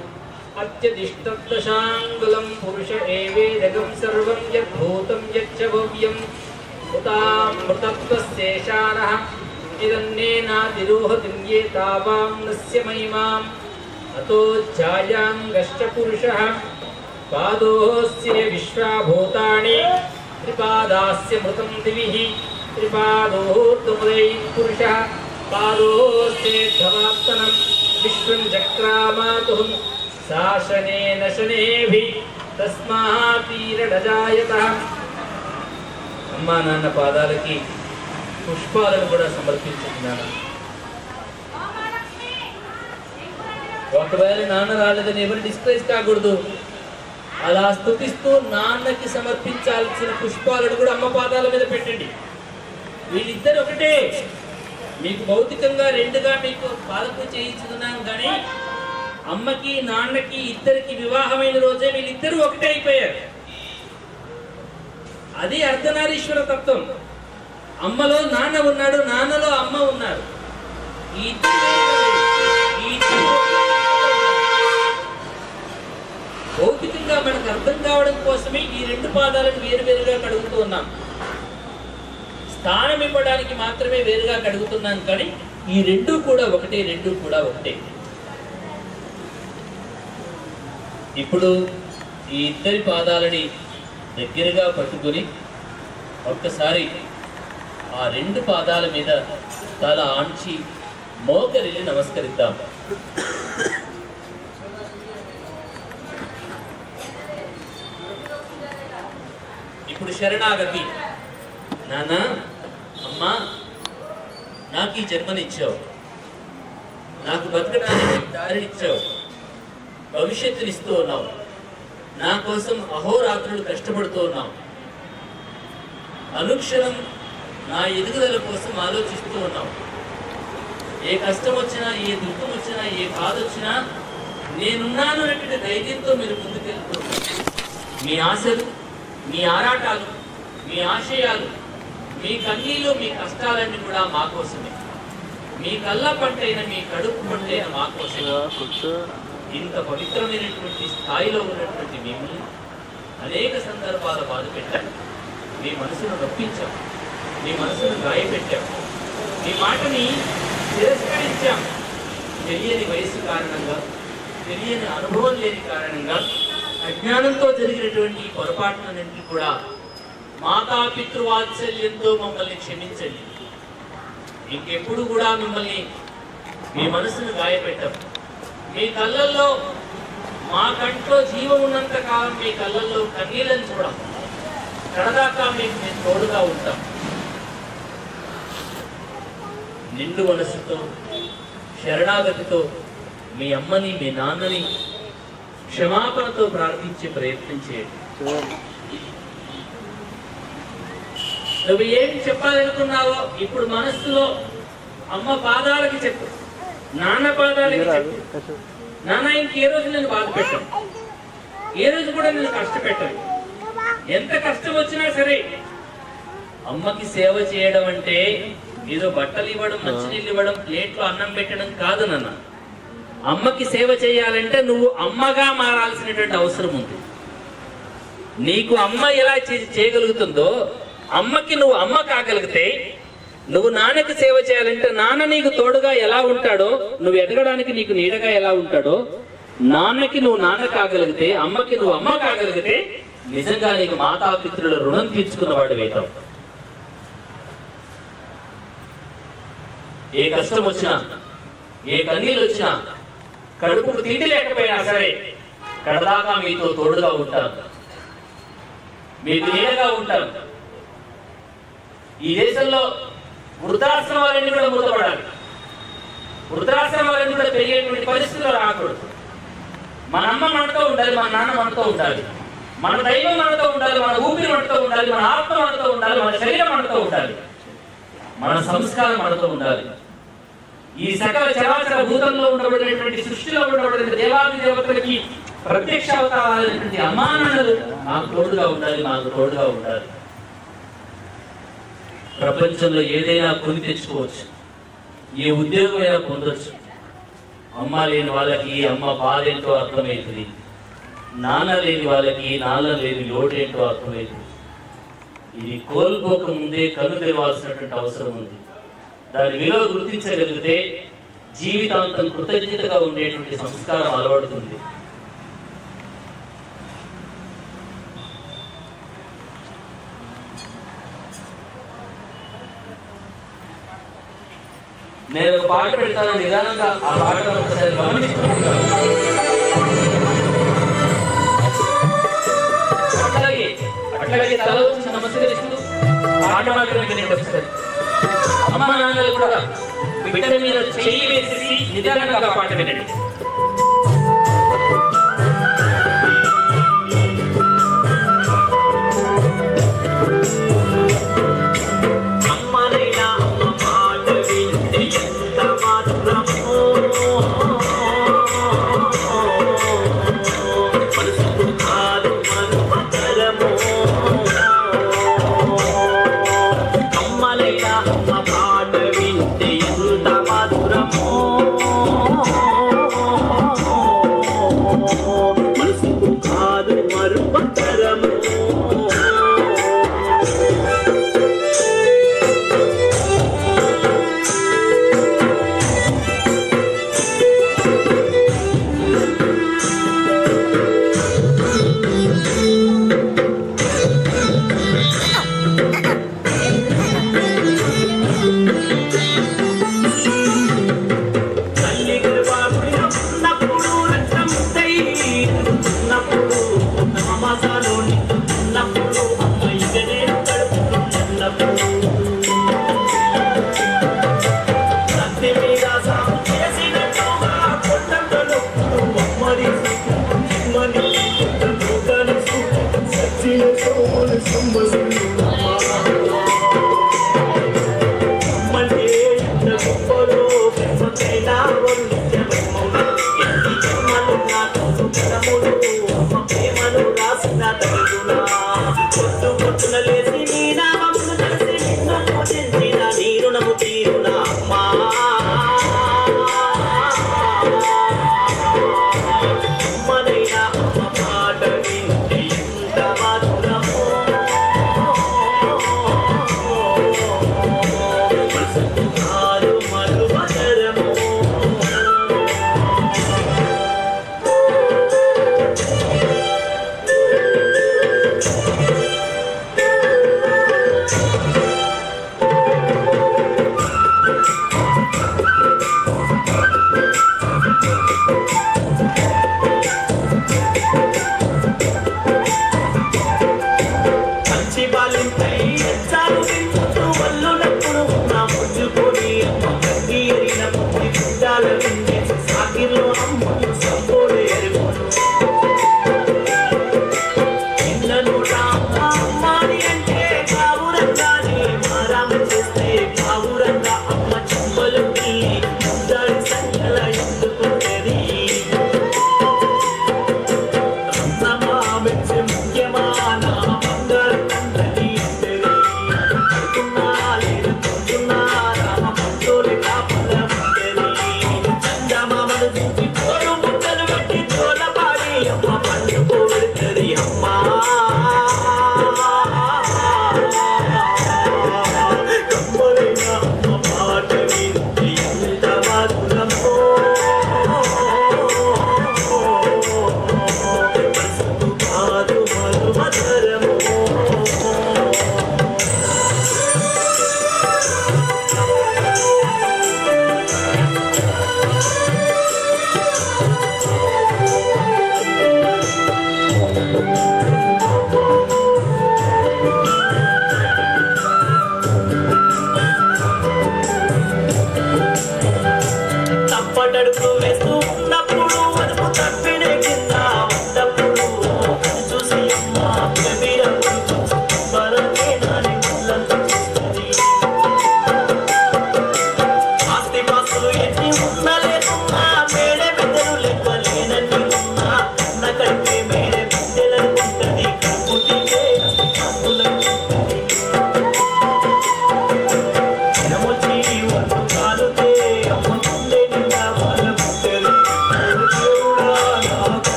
अत्यदिष्टदशाङ्गुलं पुरुष एवेदगं सर्वं यद्भूतं यच्च भव्यम् उतामृतत्वस्येषानः इदन्नेनातिरोहतिं ये तावाङ्गस्य महिमाम् अतो ध्यायाङ्गश्च पुरुषः पादोऽस्य विश्वाभूतानि त्रिपादास्य मृतं दिविः त्रिपादोर्तुमुदैः पुरुषः पादोस्तेद्धवात्तनं विश्वं चक्रामातुः शासनेन शनेभिः తస్మాతీరడజాయత అమ్మా నాన్న పాదాలకి పుష్పాలను కూడా సమర్పించుకున్నాను ఒకవేళ నాన్న రాలేదని ఎవరు డిస్కరేజ్ కాకూడదు అలా స్థుతిస్తూ నాన్నకి సమర్పించాల్సిన పుష్పాలను కూడా అమ్మ పాదాల మీద పెట్టండి వీళ్ళిద్దరు ఒకటే మీకు భౌతికంగా రెండుగా మీకు పాలకు చేయించుకున్నాం కానీ అమ్మకి నాన్నకి ఇద్దరికి వివాహమైన రోజే వీళ్ళిద్దరూ ఒకటే అయిపోయారు అది అర్ధనారీశ్వర తత్వం అమ్మలో నాన్న ఉన్నాడు నాన్నలో అమ్మ ఉన్నారు ఈ ఇద్దరు వేరు కాదు. ఈ ఇద్దరు ఒకే భౌతికంగా మనకు అర్థం కావడం కోసమే ఈ రెండు పాదాలను వేరువేరుగా కడుగుతూ ఉన్నాం స్థానం ఇవ్వడానికి మాత్రమే వేరుగా కడుగుతున్నాం కానీ ఈ రెండు కూడా ఒకటే రెండు కూడా ఒకటే ఇప్పుడు ఈ ఇద్దరి పాదాలని దగ్గరగా పట్టుకొని ఒక్కసారి ఆ రెండు పాదాల మీద తల ఆంచి మోకరిల్లి నమస్కరిద్దాం ఇప్పుడు శరణాగతి నాన్న అమ్మా నాకు ఈ జన్మనిచ్చావు నాకు బతకడానికి దారినిచ్చావు భవిష్యత్తుని ఇస్తూ ఉన్నావు నా కోసం అహోరాత్రులు కష్టపడుతూ ఉన్నావు అనుక్షణం నా ఎదుగుదల కోసం ఆలోచిస్తూ ఉన్నావు ఏ కష్టం వచ్చినా ఏ దుఃఖం వచ్చినా ఏ బాధ వచ్చినా నేనున్నాను అనేటువంటి ధైర్యంతో మీరు ముందుకెళ్తూ ఉన్నారు. మీ ఆశలు మీ ఆరాటాలు మీ ఆశయాలు మీ కన్నీళ్ళు మీ కష్టాలన్నీ కూడా మా కోసమే మీ కళ్ళ పంటైన మీ కడుపు పంటైన మా కోసమే ఇంత పవిత్రమైనటువంటి స్థాయిలో ఉన్నటువంటి మిమ్మల్ని అనేక సందర్భాల బాధ పెట్టాం మీ మనసును నొప్పించాం మీ మనసును గాయపెట్టాం మీ మాటని తిరస్కరించాం తెలియని వయసు కారణంగా తెలియని అనుభవం లేని కారణంగా అజ్ఞానంతో జరిగినటువంటి ఈ పొరపాట్లన్నింటినీ కూడా మాతాపితృవాత్సల్యంతో మమ్మల్ని క్షమించండి ఇంకెప్పుడు కూడా మిమ్మల్ని మీ మనసును గాయపెట్టాం మీ కళ్ళల్లో మా కంట్లో జీవం ఉన్నంత కాలం మీ కళ్ళల్లో కన్నీళ్ళని చూడం కడదాకా మీకు మేము తోడుగా ఉంటాం నిండు మనసుతో శరణాగతితో మీ అమ్మని మీ నాన్నని క్షమాపణతో ప్రార్థించే ప్రయత్నం చేయండి నువ్వు ఏమి చెప్పాలనుకున్నావో ఇప్పుడు మనస్సులో అమ్మ పాదాలకి చెప్పు నాన్న పాదాలకి చెప్పు నాన్న ఇంకే రోజు నేను బాధ పెట్టాను ఏ రోజు కూడా నేను కష్టపెట్టాను ఎంత కష్టం వచ్చినా సరే అమ్మకి సేవ చేయడం అంటే ఏదో బట్టలు ఇవ్వడం మంచినీళ్ళు ఇవ్వడం ప్లేట్లో అన్నం పెట్టడం కాదు నాన్న అమ్మకి సేవ చేయాలంటే నువ్వు అమ్మగా మారాల్సినటువంటి అవసరం ఉంది నీకు అమ్మ ఎలా చే- చేయగలుగుతుందో అమ్మకి నువ్వు అమ్మ కాగలిగితే నువ్వు నాన్నకి సేవ చేయాలంటే నాన్న నీకు తోడుగా ఎలా ఉంటాడో నువ్వు ఎదగడానికి నీకు నీడగా ఎలా ఉంటాడో నాన్నకి నువ్వు నాన్న కాగలిగితే అమ్మకి నువ్వు అమ్మ కాగలిగితే నిజంగా నీకు మాతాపితృల రుణం తీర్చుకున్న వాడు అవుతావు ఏ కష్టం వచ్చినా ఏ కన్నీళ్ళు వచ్చినా కడుపుకు తిండి లేకపోయినా సరే కడదాకా మీతో తోడుగా ఉంటాను మీకు నీడగా ఉంటాను ఈ దేశంలో వృద్ధాశ్రమాలన్నీ కూడా మూతపడాలి వృద్ధాశ్రమాలన్నీ కూడా పెరిగేటువంటి పరిస్థితులు రాకూడదు మన అమ్మ మనతో ఉండాలి మన నాన్న మనతో ఉండాలి మన దైవం మనతో ఉండాలి మన ఊపిరి మనతో ఉండాలి మన ఆత్మ మనతో ఉండాలి మన శరీరం మనతో ఉండాలి మన సంస్కారం మనతో ఉండాలి ఈ సకల చరాచర భూతంలో ఉండబడినటువంటి సృష్టిలో ఉండబడిన దేవాది దేవతలకి ప్రత్యక్ష అవతారాలైనటువంటి అమ్మానాన్నలు మాకు తోడుగా ఉండాలి మాకు తోడుగా ఉండాలి ప్రపంచంలో ఏదైనా కొని తెచ్చుకోవచ్చు ఏ ఉద్యోగమైనా పొందొచ్చు అమ్మ లేని వాళ్ళకి అమ్మ బాధ ఏంటో అర్థమవుతుంది నాన్న లేని వాళ్ళకి నాన్న లేని లోటు ఏంటో అర్థమవుతుంది ఇది కోల్పోక ముందే కన్ను తెరవాల్సినటువంటి అవసరం ఉంది దాని విలువ గుర్తించగలిగితే జీవితాంతం కృతజ్ఞతగా ఉండేటువంటి సంస్కారం అలవడుతుంది నేను ఒక పాట పెడతాను నిదానంగా ఆ పాటను ఒకసారి గమనిస్తున్నాను అట్లాగే అట్లాగే తల వచ్చి నమస్కరిస్తూ పాట మాత్రమే వినండి ఒకసారి అమ్మ నాన్నలు కూడా బిడ్డ మీద చెయ్యి వేసేసి నిదానంగా ఆ పాట వినండి అమ్మనైనా అమ్మ మాట వింటే ఎంత మాత్రమో మనసుకు కాదు మనుమతరమో అమ్మనైనా అమ్మ మాట వింటే ఎంత మాత్రమో మనసుకు కాదు మరుపతరమో తల్లి గర్భాపుడిలో ఉన్నప్పుడు రక్తముద్దై ఉన్నప్పుడు మాసాలోని ఉన్నప్పుడు అమ్మాయిగా నేను కడుపుతున్నప్పుడు కత్తి మీద సాగు చేసినట్టుగా కొట్టంతలో అమ్మని అమ్మని కొట్టను సచ్చిన సోమని సంబసిండు అమ్మంటే ఎంత గొప్పదో ప్రేమకైనా వంద్యమమ్మా. ఎన్ని జన్మలు నాకు సుఖములు, అమ్మ ప్రేమను రాసిన తగునా. పొద్దు పొద్దున లేచి నీ నామమును తలచి నిన్ను పూజించిన నీ రుణము తీరునా అమ్మా. అమ్మనైనా అమ్మ మాట వింటే ఎంత మాత్రమో కారు మరువతరము మంచి బాలింపై చాలు వింటూ వల్లునప్పుడు నా ముచ్చుకొని అమ్మ కంగి ఎరిగిన పుట్టి గుడ్డాల విండి సాకిలో అమ్మను సంపోడే ఎరువును ఇళ్ళను రామ్మ అమ్మాని అంటే కావురంగాని మారామ చేస్తే కావురంగా అమ్మ చెంపలు పిల్లి ముద్దాడి సంఖ్యల ఎందుకుంటది రత్నమా మెచ్చి ముఖ్యమా నా బంగారు తండ్రి ఇంటిది.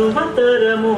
సుమతరము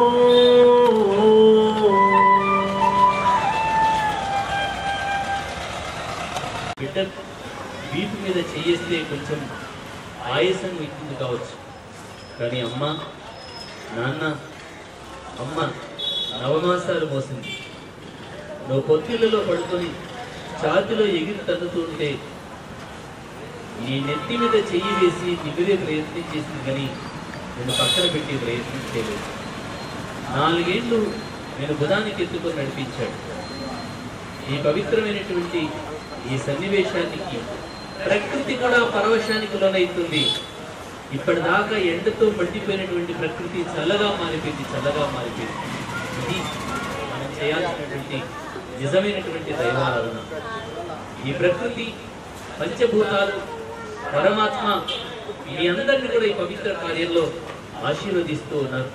బిడ్డ వీపు మీద చేయేస్తే కొంచెం ఆయాసం ఇస్తుంది కావచ్చు కానీ అమ్మ నాన్న అమ్మ నవమాసాలు మోసింది నువ్వు పొత్తిళ్ళలో పడుకొని ఛాతిలో ఎగిరి తన్నుతుంటే నీ నెత్తి మీద చెయ్యి వేసి నిమిరే ప్రయత్నం చేసింది కానీ నేను పక్కన పెట్టి ప్రయత్నం చేయలేదు నాలుగేళ్లు నేను బుధానికి ఎత్తుకొని నడిపించాడు ఈ పవిత్రమైనటువంటి ఈ సన్నివేశానికి ప్రకృతి కూడా పరవశానికి లోనవుతుంది ఇప్పటిదాకా ఎండతో మండిపోయినటువంటి ప్రకృతి చల్లగా మారిపోయింది చల్లగా మారిపోయింది ఇది మనం చేయాల్సినటువంటి నిజమైనటువంటి దైవారాధన ఈ ప్రకృతి పంచభూతాలు పరమాత్మ మీ అందరినీ కూడా ఈ పవిత్ర కార్యంలో ఆశీర్వదిస్తూ ఉన్నారు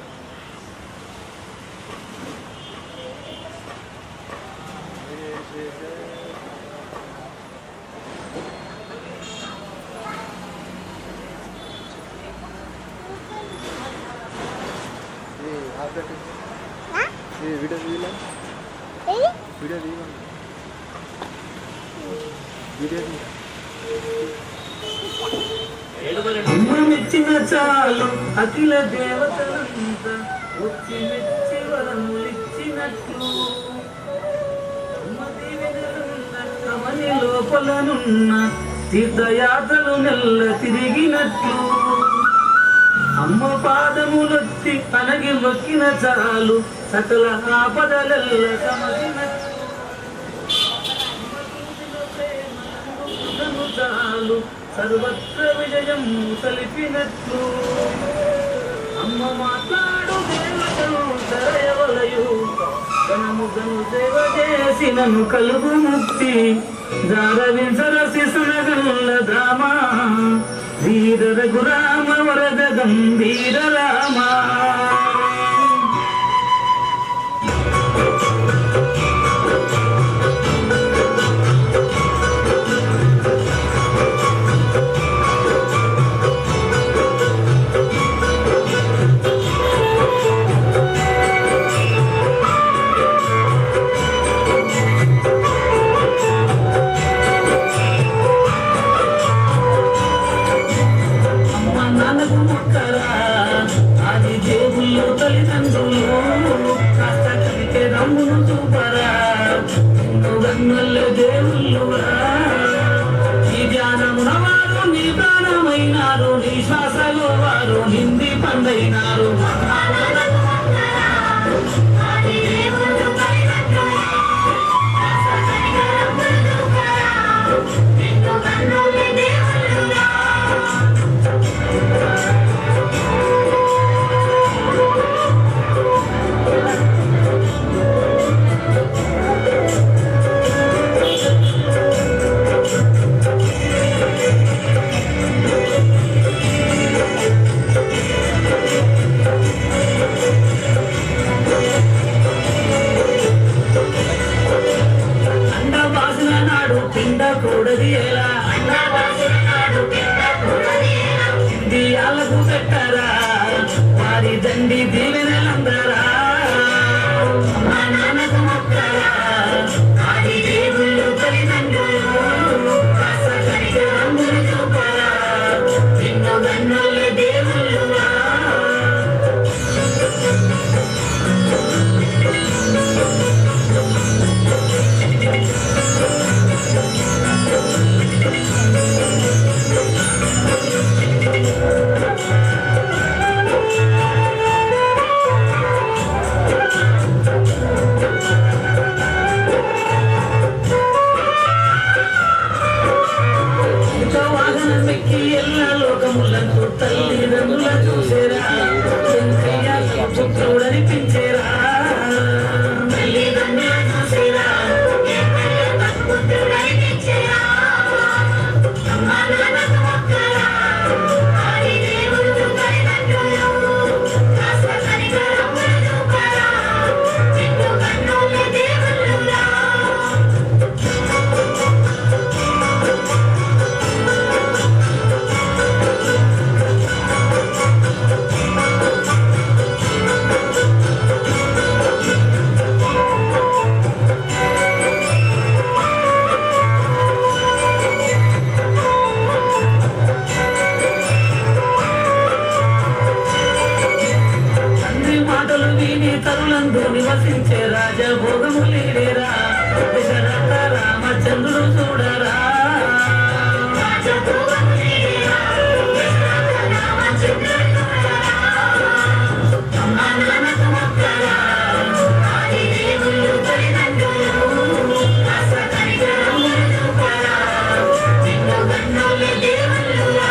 వీడియో తీయలే వీడియో తీయమని వీడియో తీ ఏడవరండి మెచ్చిన చాలు అఖిల దేవతలంతా వచ్చి మెచ్చి వరములిచ్చినట్లు కమని లోపలనున్న తీర్థయాత్రలు నెల్ల తిరిగినట్లు అమ్మ పాదములొత్తి తనకి మొక్కిన చాలు సకల ఆపదలెల్ల సమగినట్లు అమ్మను చాలు సర్వత్ర విజయం సలిపినట్లు అమ్మ మాట్లాడు దేవతలు సరయవలయు గణముగను సేవ చేసి నన్ను కలుగు ముక్తి జారవించరసి సునగల్ల ధామా వీర రఘురామ వరద గంభీర రామా అమ్మ నాన్నకు మొక్కరా అది దేవుళ్ళు తల్లిదండ్రులు కాస్త కలికే రమ్మును చూపరా నువ్వన్నల్ల దేవుళ్ళుగా ఈ ధ్యానమున వారు నీ ప్రాణమైనారు నీ శ్వాసలో వారు హిందీ పండైనారు అండ వాసిన నాడు పిండ కూడది ఎలా దియాలకు పెట్టరా వారి దండి దీవెనలందరా మా నాన్నకు మొక్కరా ఆది దేవుళ్ళు తల్లిదండ్రులు కాస్త కరిగే రంగులు చూపరా నిన్ను గన్నోళ్ళ దేవుళ్ళురా ఇక వాహనం ఎక్కి ఎల్ల లోకములందు తల్లిదండ్రుల చూసేరా వెంకయ్య పుత్రుడనిపించేరా తల్లిదండ్రుల చూసేరా ఆ మాటలు విని తరులందు నివసించే రాజభోగము లేరా దశరథ రామచంద్రుడు చూడరా అమ్మా నాన్నకు మొక్కరా ఆది దేవుళ్ళు తల్లిదండ్రులు కాస్త కనికరము చూపరా నిన్ను గన్నోళ్ళ దేవుళ్ళురా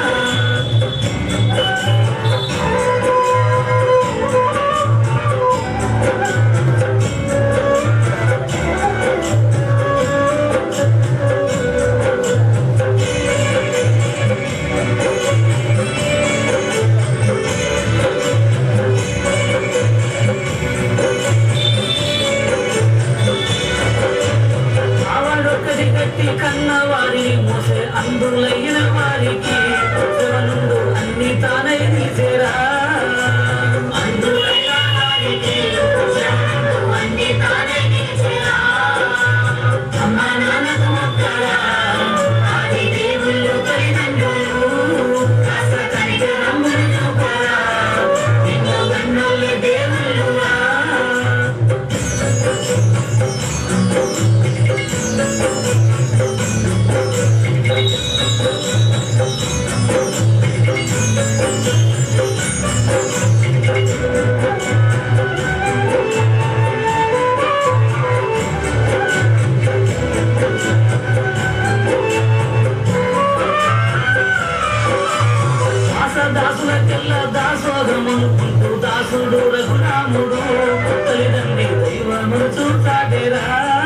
ఆవడొక్కడి కట్టి కన్న వారిని మోసే అందులైన వారికి శివనుండు అన్ని తానై తీసేరా అందులైన వారికి శివనుండు అన్ని తానై తీసేరా అమ్మా నాన్నకు మొక్కరా ఆది దేవుళ్ళు తల్లిదండ్రులు కాస్త కనికరము చూపరా నిన్ను గన్నోళ్ళ దేవుళ్ళురా దాసులకెల్ల దాసోగమనుకుంటూ దాసుడు రఘురాముడు తల్లిదండ్రి దైవమును చూసాడేరా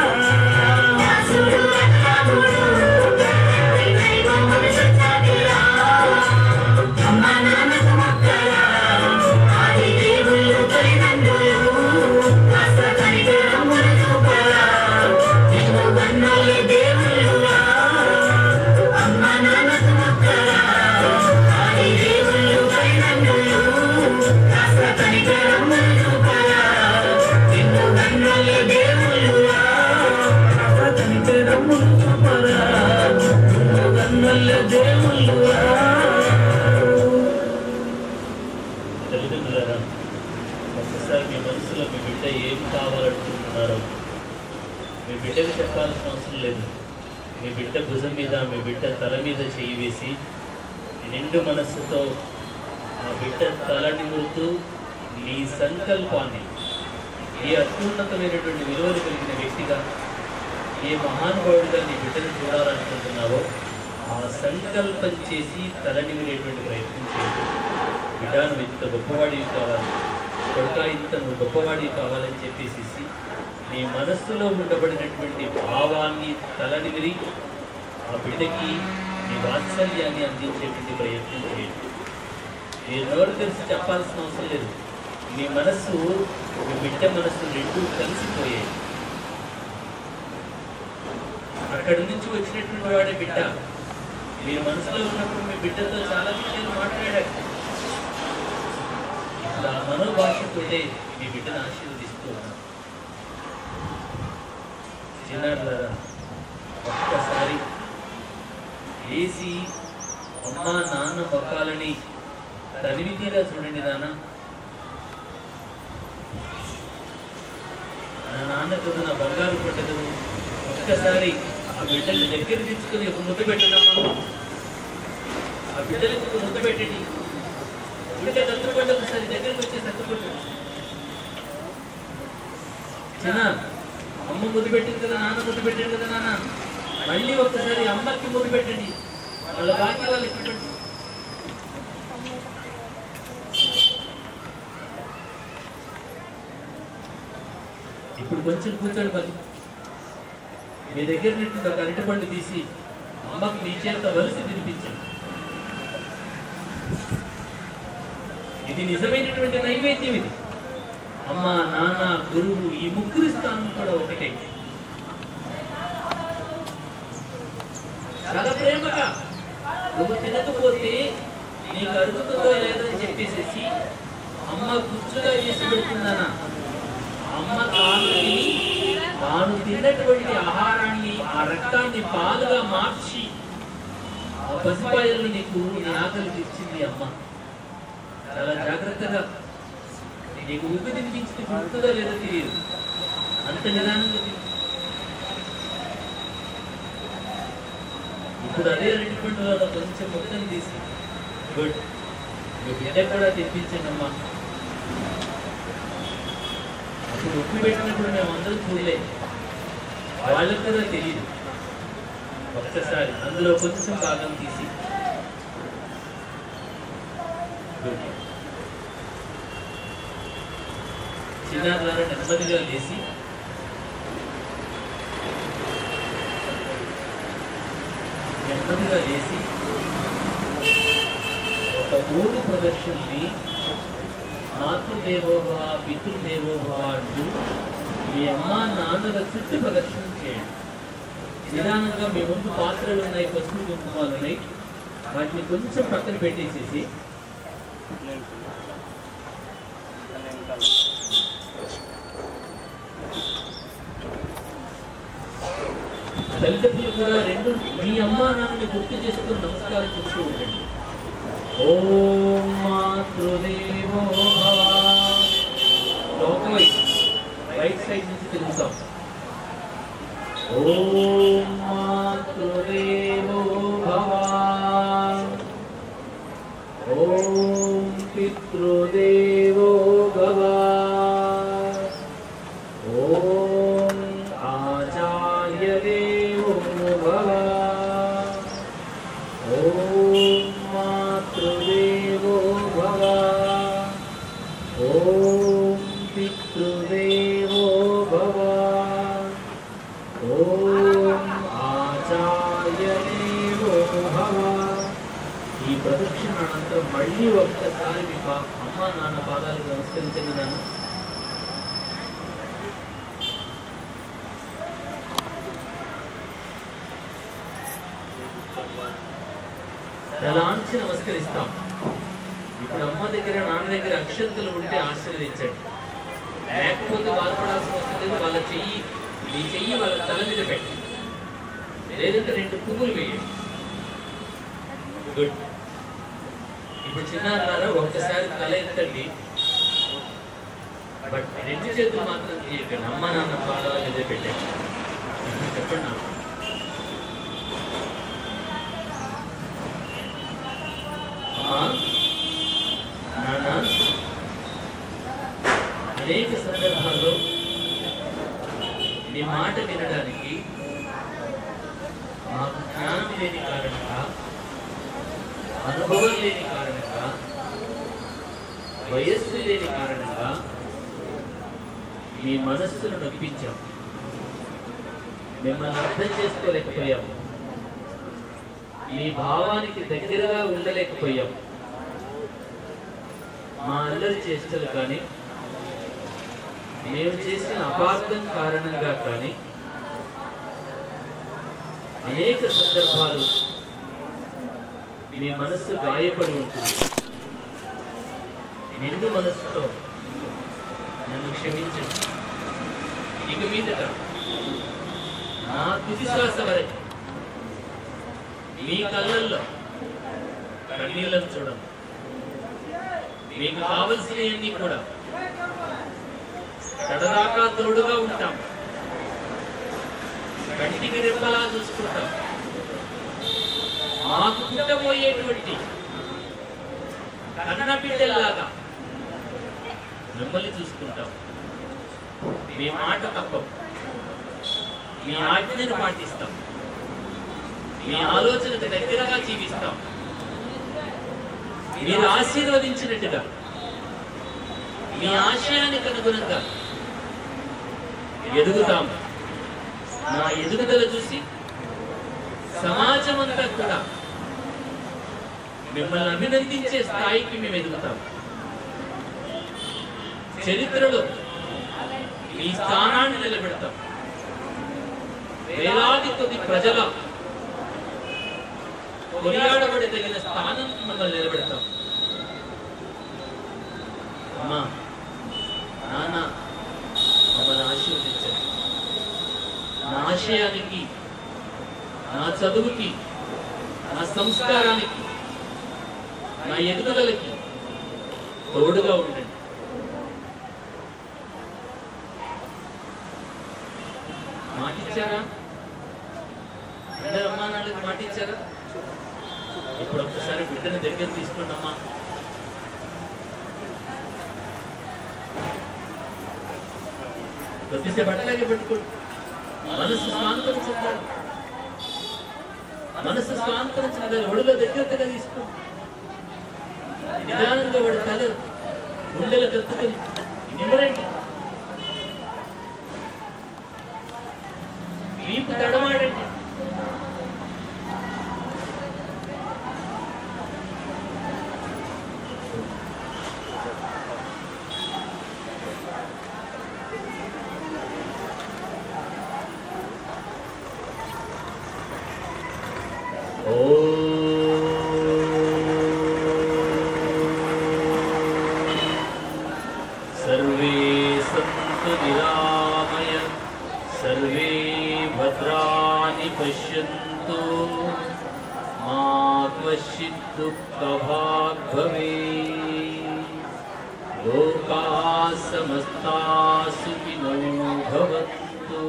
అమ్మా నాన్నకు మొక్కరా ఆది దేవుళ్ళు తల్లిదండ్రులు కాస్త కనికరమును చూపరా నిన్ను గన్నోళ్ళ దేవుళ్ళురా అమ్మా నాన్నకు మొక్కరా ఆది దేవుళ్ళు తల్లిదండ్రులు కాస్త కనికరమును చూపరా నిన్ను గన్నోళ్ళ దేవుళ్ళురా కాస్త కనికరమును చూపరా నిన్ను గన్నోళ్ళ దేవుళ్ళురా తల్లిదండ్రులారా ఒక్కసారి మీ మనసులో మీ బిడ్డ ఏం కావాలనుకుంటున్నారో మీ బిడ్డకు చెప్పాల్సిన అవసరం లేదు మీ బిడ్డ భుజం మీద మీ బిడ్డ తల మీద చేయి వేసి నిండు మనస్సుతో ఆ బిడ్డ తల నిమురుతూ నీ సంకల్పాన్ని ఏ అత్యున్నతమైనటువంటి విలువలు కలిగిన వ్యక్తిగా ఏ మహానుభావుడిగా నీ బిడ్డను చూడాలనుకుంటున్నావో ఆ సంకల్పం చేసి తల నిమిరేటువంటి ప్రయత్నం చేయండి బిడ్డ నువ్వు ఇంత గొప్పవాడివి కావాలి కొడుక ఇంత నువ్వు గొప్పవాడివి కావాలని చెప్పేసి నీ మనస్సులో ఉండబడినటువంటి భావాన్ని తలనిమిరి ఆ బిడ్డకి నీ వాత్సల్యాన్ని అందించేటువంటి ప్రయత్నం చేయండి మీరు నోరు తెలిసి చెప్పాల్సిన అవసరం లేదు మీ మనస్సు మీ బిడ్డ మనస్సు రెండూ కలిసిపోయాయి అక్కడి నుంచి వచ్చినటువంటి వాడే బిడ్డ మీరు మనసులో ఉన్నప్పుడు మీ బిడ్డతో చాలా విషయాలు మాట్లాడారు ఇప్పుడు ఆ మనోభాషతోనే మీ బిడ్డను ఆశీర్వదిస్తూ ఉన్నారు చిన్నారులారా ఒక్కసారి వేసి అమ్మా నాన్న మొక్కాలని తనివి తీరా చూడండి నాన్న నా నాన్న కదా నా బంగారు పడ్డదు ఒక్కసారి ఆ బిడ్డల్ని దగ్గర తీసుకుని ఒక ముద్దు పెట్టడమ్మా ఆ బిడ్డలకి ఒక ముద్దు పెట్టండి బిడ్డ దత్తపడ్డ ఒకసారి దగ్గరికి వచ్చి దత్తపడ్డు చిన్న అమ్మ ముద్దు పెట్టింది కదా నాన్న ముద్దు పెట్టాడు కదా నాన్న మళ్ళీ ఒక్కసారి అమ్మకి ముద్దు పెట్టండి వాళ్ళ బాకీ వాళ్ళకి పెట్టండి ఇప్పుడు కొంచెం కూర్చోండి మరి మీ దగ్గర నుండి ఒక అరటి పండు తీసి అమ్మకి మీ చేత వలసి తినిపించండి ఇది నిజమైనటువంటి నైవేద్యం ఇది అమ్మ నాన్న గురువు ఈ ముగ్గురి స్థానం కూడా ఒకటే చాలా ప్రేమగా నువ్వు తినకపోతే నీకు అరుగుతుందో లేదో అని చెప్పేసేసి అమ్మ గుచ్చుగా చేసి పెడుతుందనా అమ్మ తాను తిని తాను తిన్నటువంటి ఆహారాన్ని ఆ రక్తాన్ని పాలుగా మార్చి ఆ పసిపాయలు నీకు నీ ఆకలికి ఇచ్చింది అమ్మ చాలా జాగ్రత్తగా నీకు ఉగ్గు తినిపించి పుడుతుందో లేదో తెలియదు అంత నిదానంగా తిను. ఇప్పుడు అదే అరటిపండు వల్ల కొంచెం మొత్తం తీసి గుడ్ మీ బిడ్డ కూడా తినిపించండి అమ్మా అప్పుడు ఉప్పు పెట్టినప్పుడు మేము అందరం చూడలేదు వాళ్ళకి కూడా తెలియదు ఒక్కసారి అందులో కొంచెం భాగం తీసి గుడ్ చిన్నారులారా నెమ్మదిగా లేచి నెమ్మదిగా లేచి ఒక మూడు ప్రదర్శనని మాతృదేవోభవ పితృదేవోభవ అంటూ మీ అమ్మ నాన్నల చుట్టూ ప్రదర్శన చేయండి నిదానంగా మీ ముందు పాత్రలు ఉన్నాయి పసుపు కుంకుమాలు ఉన్నాయి వాటిని కొంచెం పక్కన పెట్టేసేసి తల్లిదండ్రులు కూడా రెండు మీ అమ్మా నాన్నని గుర్తు చేసుకుని నమస్కారం చేస్తూ ఉండండి ఓం మాతృదేవో భవ లోకవైపు రైట్ సైడ్ నుంచి తిరుగుతాం ఓం మాతృదేవో భవ ఓం పితృదేవో భవ ఓం ఆచార్యదేవో భవ ఓం మాతృదేవో భవ ఓం పితృదేవో భవ ఓం ఆచార్యదేవో భవ ఈ ప్రదక్షిణ అనంతరం మళ్ళీ ఒక్కసారి మీ పా- అమ్మ నాన్న పాదాలకు నమస్కరించండి నాన్న తలాంచి నమస్కరిస్తాం ఇప్పుడు అమ్మ దగ్గర నాన్న దగ్గర అక్షంతలు ఉంటే ఆశీర్వదించండి లేకపోతే బాధపడాల్సిన అవసరం లేదు వాళ్ళ చెయ్యి మీ చెయ్యి వాళ్ళ తల మీద పెట్టి లేదంటే రెండు పువ్వులు వేయండి గుడ్ ఇప్పుడు చిన్నారా ఒక్కసారి తల ఎత్తండి బట్ రెండు చేతులు మాత్రం తీయకండి అమ్మ నాన్న పాదాల మీద పెట్టండి ఇప్పుడు చెప్పండి నాకు అమ్మా నాన్న అనేక సందర్భాల్లో నీ మాట వినడానికి మాకు జ్ఞానం లేని కారణంగా అనుభవం లేని కారణంగా వయస్సు లేని కారణంగా మీ మనస్సును నొప్పించాం మిమ్మల్ని అర్థం చేసుకోలేకపోయాం మీ భావానికి దగ్గరగా ఉండలేకపోయాం మా అల్లరి చేష్టలు కానీ మేము చేసిన అపార్థం కారణంగా కానీ అనేక సందర్భాలు మీ మనస్సు గాయపడి ఉంటుంది నిండు మనస్సుతో నన్ను క్షమించండి ఇక మీదట నా తుది శ్వాస వరకు మీ కళ్ళల్లో కన్నీళ్ళను చూడండి మీకు కావలసినవన్నీ కూడా కడదాకా తోడుగా ఉంటాం కంటికి రెప్పలా చూసుకుంటాం మాకు పుట్టబోయేటువంటి కన్న బిడ్డల్లాగా మిమ్మల్ని చూసుకుంటాం మీ మాట తప్పం మీ ఆజ్ఞను పాటిస్తాం మీ ఆలోచనకు దగ్గరగా జీవిస్తాం మీరు ఆశీర్వదించినట్టుగా మీ ఆశయానికి అనుగుణంగా ఎదుగుతాం నా ఎదుగుదల చూసి సమాజం అంతా కూడా మిమ్మల్ని అభినందించే స్థాయికి మేము ఎదుగుతాం చరిత్రలో మీ స్థానాన్ని నిలబెడతాం వేలాది కొద్ది ప్రజల కొనియాడబడదగిన స్థానం మిమ్మల్ని నిలబెడతాం అమ్మా నాన్న మమ్మల్ని ఆశీర్వదించండి నా ఆశయానికి నా చదువుకి నా సంస్కారానికి నా ఎదుగుదలకి తోడుగా ఉండండి మాట ఇచ్చారా అందరు అమ్మా నాన్నకి మాట ఇచ్చారా ఇప్పుడు ఒక్కసారి బిడ్డని దగ్గర తీసుకున్నామా కొద్దిసేపు అట్లాగే పెట్టుకోండి మనసు స్వాంతరించాలి మనసు స్వాంతరించిన ఒడిలో దగ్గరగా తీసుకోండి నిదానంగా వాడి తల గుండెలు కత్తుకొని నిమ్మరండి వీపు తడమాడండి सर्वे सन्तु निरामय सर्वे भद्राणि पश्यन्तु मा क्वचित् दुःखभाग् भवेत् लोकाः समस्ताः सुखिनो भवन्तु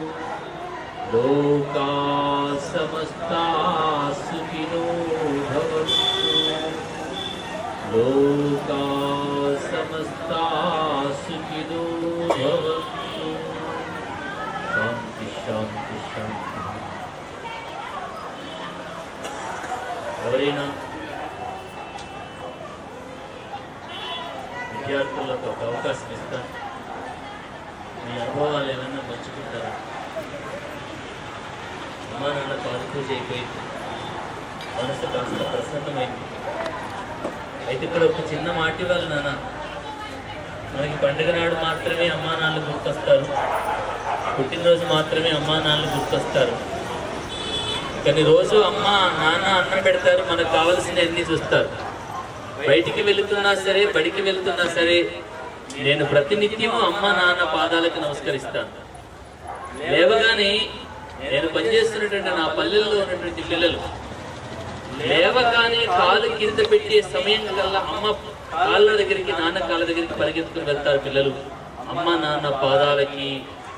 लोकाः समस्ताः सुखिनो भवन्तु लोका समस्ता सुखिनो भवन्तु शान्ति शान्ति शान्ति ఎవరైనా విద్యార్థులకు ఒక అవకాశం ఇస్తాను మీ అనుభవాలు ఏమైనా పంచుకుంటారా అమ్మా నాన్న పాలు పూజ అయిపోయింది మనసు కాస్త ప్రసన్నమైంది అయితే ఇక్కడ ఒక చిన్న మాట ఇవ్వాలి నాన్న మనకి పండుగ నాడు మాత్రమే అమ్మా నాన్నలు గుర్తొస్తారు పుట్టినరోజు మాత్రమే అమ్మా నాన్నలు గుర్తొస్తారు కానీ రోజు అమ్మ నాన్న అన్నం పెడతారు మనకు కావలసిన అన్ని చూస్తారు బయటికి వెళుతున్నా సరే బడికి వెళుతున్నా సరే నేను ప్రతినిత్యము అమ్మ నాన్న పాదాలకు నమస్కరిస్తాను లేవగానే నేను పనిచేస్తున్నటువంటి నా పల్లెల్లో ఉన్నటువంటి పిల్లలు లేవగానే కాలు కింద పెట్టే సమయం కల్లా అమ్మ కాళ్ళ దగ్గరికి నాన్న కాళ్ళ దగ్గరికి పరిగెత్తుకుని వెళ్తారు పిల్లలు అమ్మ నాన్న పాదాలకి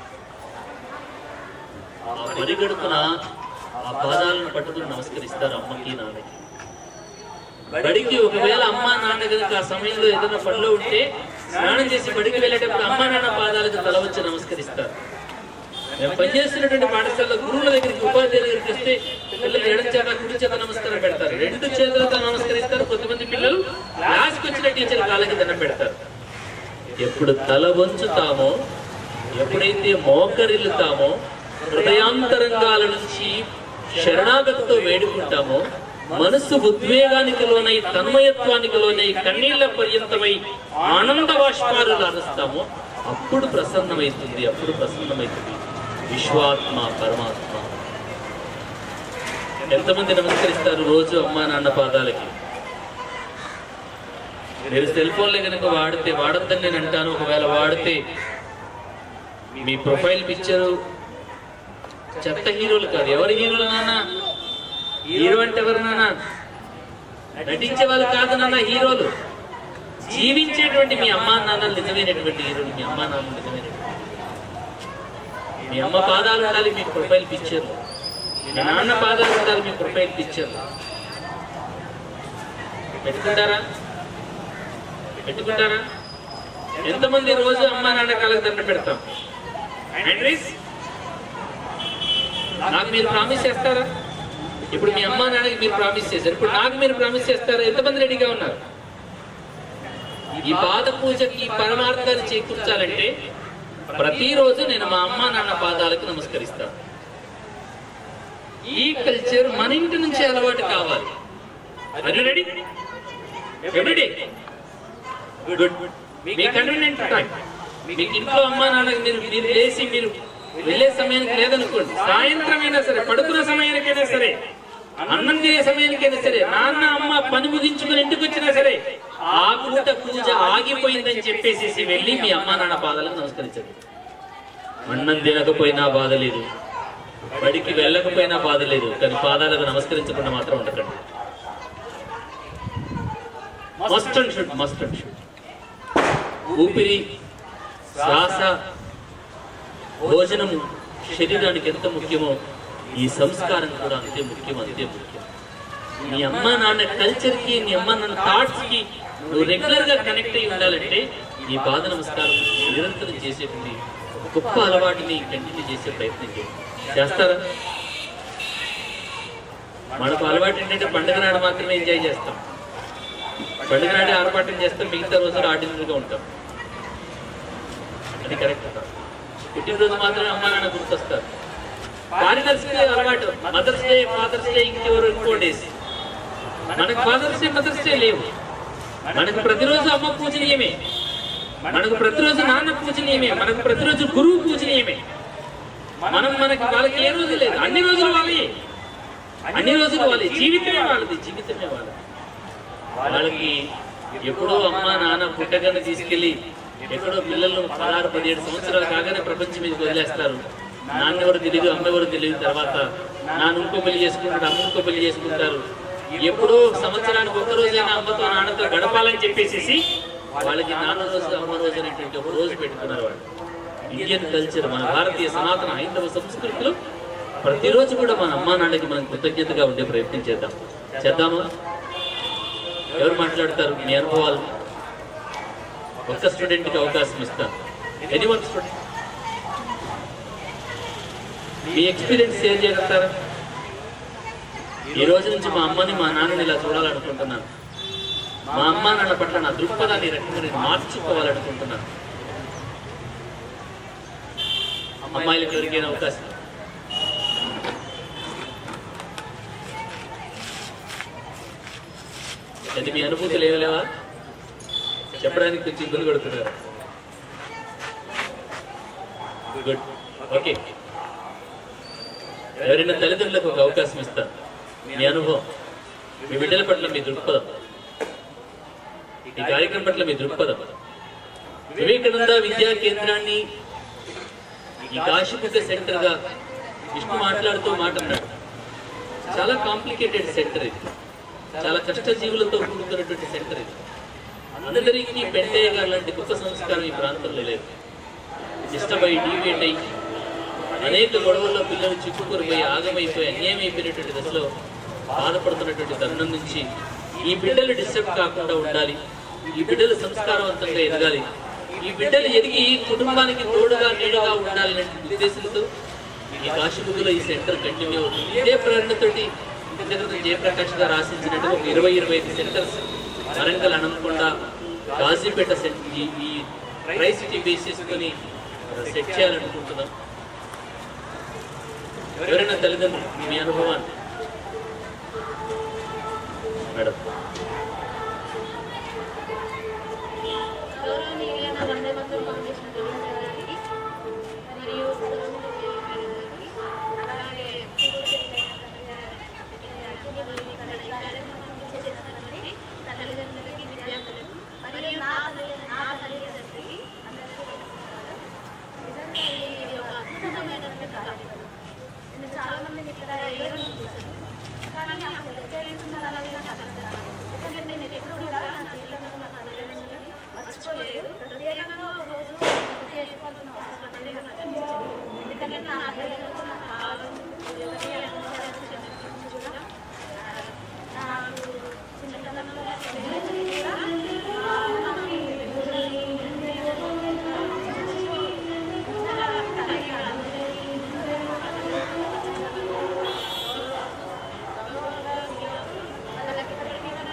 ఆ పరిగెడుతున్న ఆ పాదాలను పట్టుకుని నమస్కరిస్తారు అమ్మకి నాన్నకి బడికి ఒకవేళ అమ్మ నాన్న కనుక ఆ సమయంలో ఏదైనా పనిలో ఉంటే స్నానం చేసి బడికి వెళ్ళేటప్పుడు అమ్మ నాన్న పాదాలకు తల వచ్చి నమస్కరిస్తారు మేము పనిచేస్తున్నటువంటి పాఠశాలలో గురువుల దగ్గరికి ఉపాధ్యాయుల దగ్గరికి వస్తే పిల్లలు ఎడం చేత కుడి చేత నమస్కారం పెడతారు రెండు చేతులతో నమస్కరిస్తారు కొంతమంది పిల్లలు క్లాస్కి వచ్చిన టీచర్ కాళ్ళకి దండం పెడతారు ఎప్పుడు తల వంచుతామో ఎప్పుడైతే మోకరిల్లుతామో హృదయాంతరంగాల నుంచి శరణాగతితో వేడుకుంటామో మనస్సు ఉద్వేగానికి లోనై తన్మయత్వానికి లోనై కన్నీళ్ల పర్యంతమై ఆనంద బాష్పాలు లారుస్తామో అప్పుడు ప్రసన్నమైతుంది అప్పుడు ప్రసన్నమైతుంది విశ్వాత్మ పరమాత్మ ఎంతమంది నమస్కరిస్తారు రోజు అమ్మా నాన్న పాదాలకి మీరు సెల్ ఫోన్లే కనుక వాడితే వాడద్దని నేను అంటాను ఒకవేళ వాడితే మీ ప్రొఫైల్ పిక్చరు చెత్త హీరోలు కాదు ఎవరు హీరోలు నాన్న హీరో అంటే ఎవరు నాన్న నటించే వాళ్ళు కాదు నాన్న హీరోలు జీవించేటువంటి మీ అమ్మా నాన్నలు నిజమైనటువంటి హీరోలు మీ అమ్మా నాన్నలు నిజమైనటువంటి మీ అమ్మ పాదాలు ఉండాలి మీ ప్రొఫైల్ పిక్చర్ మీ నాన్న పాదాలు ఉండాలి మీ ప్రొఫైల్ పిక్చర్ పెట్టుకుంటారా పెట్టుకుంటారా ఎంతమంది రోజు అమ్మా నాన్న కాళ్ళకి దండ పెడతాం ఆండ్రీస్ నాకు మీరు ప్రామిస్ చేస్తారా ఇప్పుడు మీ అమ్మా నాన్నకి మీరు ప్రామిస్ చేశారు ఇప్పుడు నాకు మీరు ప్రామిస్ చేస్తారా ఎంతమంది రెడీగా ఉన్నారు ఈ పాద పూజకి ఈ పరమార్థాన్ని చేకూర్చాలంటే ప్రతిరోజు నేను మా అమ్మా నాన్న పాదాలకు నమస్కరిస్తాను ఈ కల్చర్ మన ఇంటి నుంచి అలవాటు కావాలి రెడీ ఎవ్రీడే గుడ్ మీ కన్వీనియంట్ టైం మీకు ఇంట్లో అమ్మా నాన్నకి మీరు మీరు లేచి మీరు వెళ్ళే సమయానికి లేదనుకోండి సాయంత్రమైనా సరే పడుకున్న సమయానికైనా సరే అన్నం తినే సమయానికైనా సరే నాన్న అమ్మ పని ముగించుకుని ఇంటికి వచ్చినా సరే ఆ పూట పూజ ఆగిపోయిందని చెప్పేసి వెళ్ళి మీ అమ్మా నాన్న పాదాలకు నమస్కరించండి అన్నం తినకపోయినా బాధ లేదు బడికి వెళ్ళకపోయినా బాధ లేదు కానీ పాదాలకు నమస్కరించకుండా మాత్రం ఉండకండి must and should must and should ఊపిరి శ్వాస భోజనము శరీరానికి ఎంత ముఖ్యమో ఈ సంస్కారం కూడా అంతే ముఖ్యం అంతే ముఖ్యం నీ అమ్మ నాన్న కల్చర్ కి నీ అమ్మ నాన్న థాట్స్ కి నువ్వు రెగ్యులర్ గా కనెక్ట్ అయి ఉండాలంటే ఈ పాద నమస్కారం నిరంతరం చేసేటువంటి ఒక గొప్ప అలవాటుని కంటిన్యూ చేసే ప్రయత్నం చేయండి చేస్తారా మనకు అలవాటు ఏంటంటే పండుగ నాడు మాత్రమే ఎంజాయ్ చేస్తాం పండుగ నాడే ఆర్భాటం చేస్తాం మిగతా రోజులు ఆర్డినరీగా ఉంటాం అది కరెక్ట్ పుట్టినరోజు మాత్రమే అమ్మా నాన్న గుర్తొస్తారు ఫారినర్స్ డే అలవాటు మదర్స్ డే ఫాదర్స్ డే ఇంకెవరు ఇంకో డేస్ మనకు ఫాదర్స్ డే మదర్స్ డే లేవు మనకు ప్రతిరోజు అమ్మ పూజనీయమే మనకు ప్రతిరోజు నాన్న పూజనీయమే మనకు ప్రతిరోజు గురువు పూజనీయమే మనం మనకి వాళ్ళకి ఏ రోజు లేదు అన్ని రోజులు వాళ్ళే అన్ని రోజులు వాళ్ళే జీవితమే వాళ్ళది జీవితమే వాళ్ళది వాళ్ళకి ఎప్పుడో అమ్మ నాన్న పుట్టగానే తీసుకెళ్లి ఎక్కడో పిల్లలను పదహారు పదిహేడు సంవత్సరాలు కాగానే ప్రపంచం మీదకి వదిలేస్తారు నాన్న ఎవరు తెలియదు అమ్మ ఎవరు తెలియదు తర్వాత నాన్న ఇంకో పెళ్లి చేసుకుంటారు అమ్మ ఇంకో పెళ్లి చేసుకుంటారు ఎప్పుడో సంవత్సరానికి ఒక్క రోజైనా అమ్మతో నాన్నతో గడపాలని చెప్పేసి వాళ్ళకి నాన్న రోజు అమ్మ రోజు అనేటువంటి ఒక రోజు పెట్టుకున్నారు వాళ్ళు ఇండియన్ కల్చర్ మన భారతీయ సనాతన హైందవ సంస్కృతిలో ప్రతిరోజు కూడా మన అమ్మా నాన్నకి మనం కృతజ్ఞతగా ఉండే ప్రయత్నం చేద్దాం చేద్దామా ఎవరు మాట్లాడతారు మీ అనుభవాలు ఒక్క స్టూడెంట్కి అవకాశం ఇస్తాను ఎనీ వన్ స్టూడెంట్ మీ ఎక్స్పీరియన్స్ షేర్ చేయగలుగుతారా ఈ రోజు నుంచి మా అమ్మని మా నాన్నని ఇలా చూడాలనుకుంటున్నాను మా అమ్మ నాన్న పట్ల నా దృక్పథాన్ని ఈ రకంగా నేను మార్చుకోవాలనుకుంటున్నాను అమ్మాయిలకు ఎవరికైనా అవకాశం అది మీ అనుభూతులు ఏమి లేవా చెప్పడానికి కొంచెం ఇబ్బంది పడుతున్నారు గుడ్ ఓకే ఎవరైనా తల్లిదండ్రులకు ఒక అవకాశం ఇస్తారు మీ అనుభవం మీ బిడ్డల పట్ల మీ దృక్పథం ఈ కార్యక్రమం పట్ల మీ దృక్పథం వివేకానంద విద్యా కేంద్రాన్ని ఈ కాశీపుత సెంటర్ గా విష్ణు మాట్లాడుతూ మాట అన్నాడు చాలా కాంప్లికేటెడ్ సెంటర్ ఇది చాలా కష్టజీవులతో కూడుకున్నటువంటి సెంటర్ ఇది అందరికీ పెంటయ్య గారు లాంటి గొప్ప సంస్కారం ఈ ప్రాంతంలో లేదు డిస్టర్బ్ అయ్యి డీవియేట్ అయ్యి అనేక గొడవల్లో పిల్లలు చిక్కుకొని పోయి ఆగమైపోయి అన్యాయం అయిపోయినటువంటి దశలో బాధపడుతున్నటువంటి తరుణం నుంచి ఈ బిడ్డలు డిస్టర్బ్ కాకుండా ఉండాలి ఈ బిడ్డలు సంస్కారవంతంగా ఎదగాలి ఈ బిడ్డలు ఎదిగి కుటుంబానికి తోడుగా నీడుగా ఉండాలనే ఉద్దేశంతో ఈ కాశీబుగ్గులో ఈ సెంటర్ కంటిన్యూ అవుతుంది ఇదే ప్రేరణతోటి ఇంతకుముందు జయప్రకాష్ గారు ఆశించినట్టు ఒక ఇరవై ఇరవై ఐదు సెంటర్స్ వరంగల్ అనంతకొండ గాజీపేట సెట్ ఈ ఈ ట్రై సిటీ బేస్ చేసుకొని సెట్ చేయాలనుకుంటున్నాం ఎవరైనా తల్లిదండ్రులు మీ అనుభవాన్ని మేడం గౌరవనీయులైన వందే మాతరం ఫౌండేషన్ డైరెక్టర్ గారికి మరియు సోదరులు గారికి అలాగే తల్లిదండ్రులకి విద్యార్థులకు మరియు నా తల్లి నా తల్లిదండ్రులకి అందరికీ నమస్కారం. నిజంగా ఇది ఒక అద్భుతమైనటువంటి కార్యక్రమం నేను చాలా మందిని ఇక్కడ ఎవరు చూశాను కానీ నాకు తెలియకుండా అలాగే నాకు అర్థం కాదు. ఎందుకంటే నేను ఎప్పుడు కూడా నా జీవితంలో నా తల్లిదండ్రులని మర్చిపోలేదు ప్రత్యేకంగా ఒక రోజు గుర్తు చేసుకోవాల్సిన అవసరం అనేది నాకు అనిపించింది ఎందుకంటే నా తల్లిదండ్రులు నా కాలం ఎవరి అనుసరించిన కూడా నాకు చిన్నతనంలో తెలియదు కూడా మా అమ్మకి వాళ్ళకి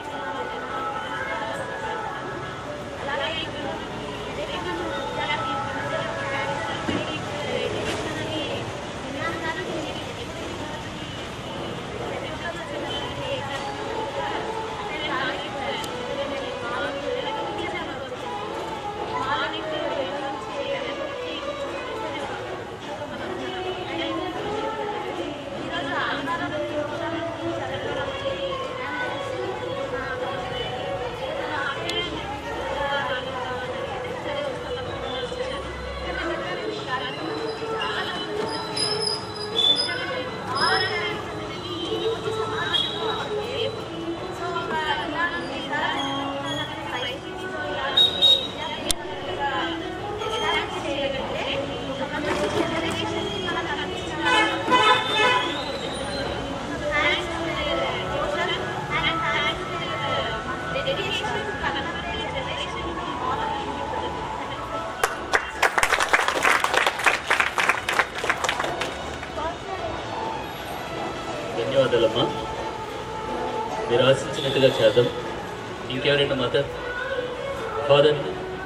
మీరు ఆశించినట్టుగా చేద్దాం ఇంకెవరైనా మదర్ ఫాదర్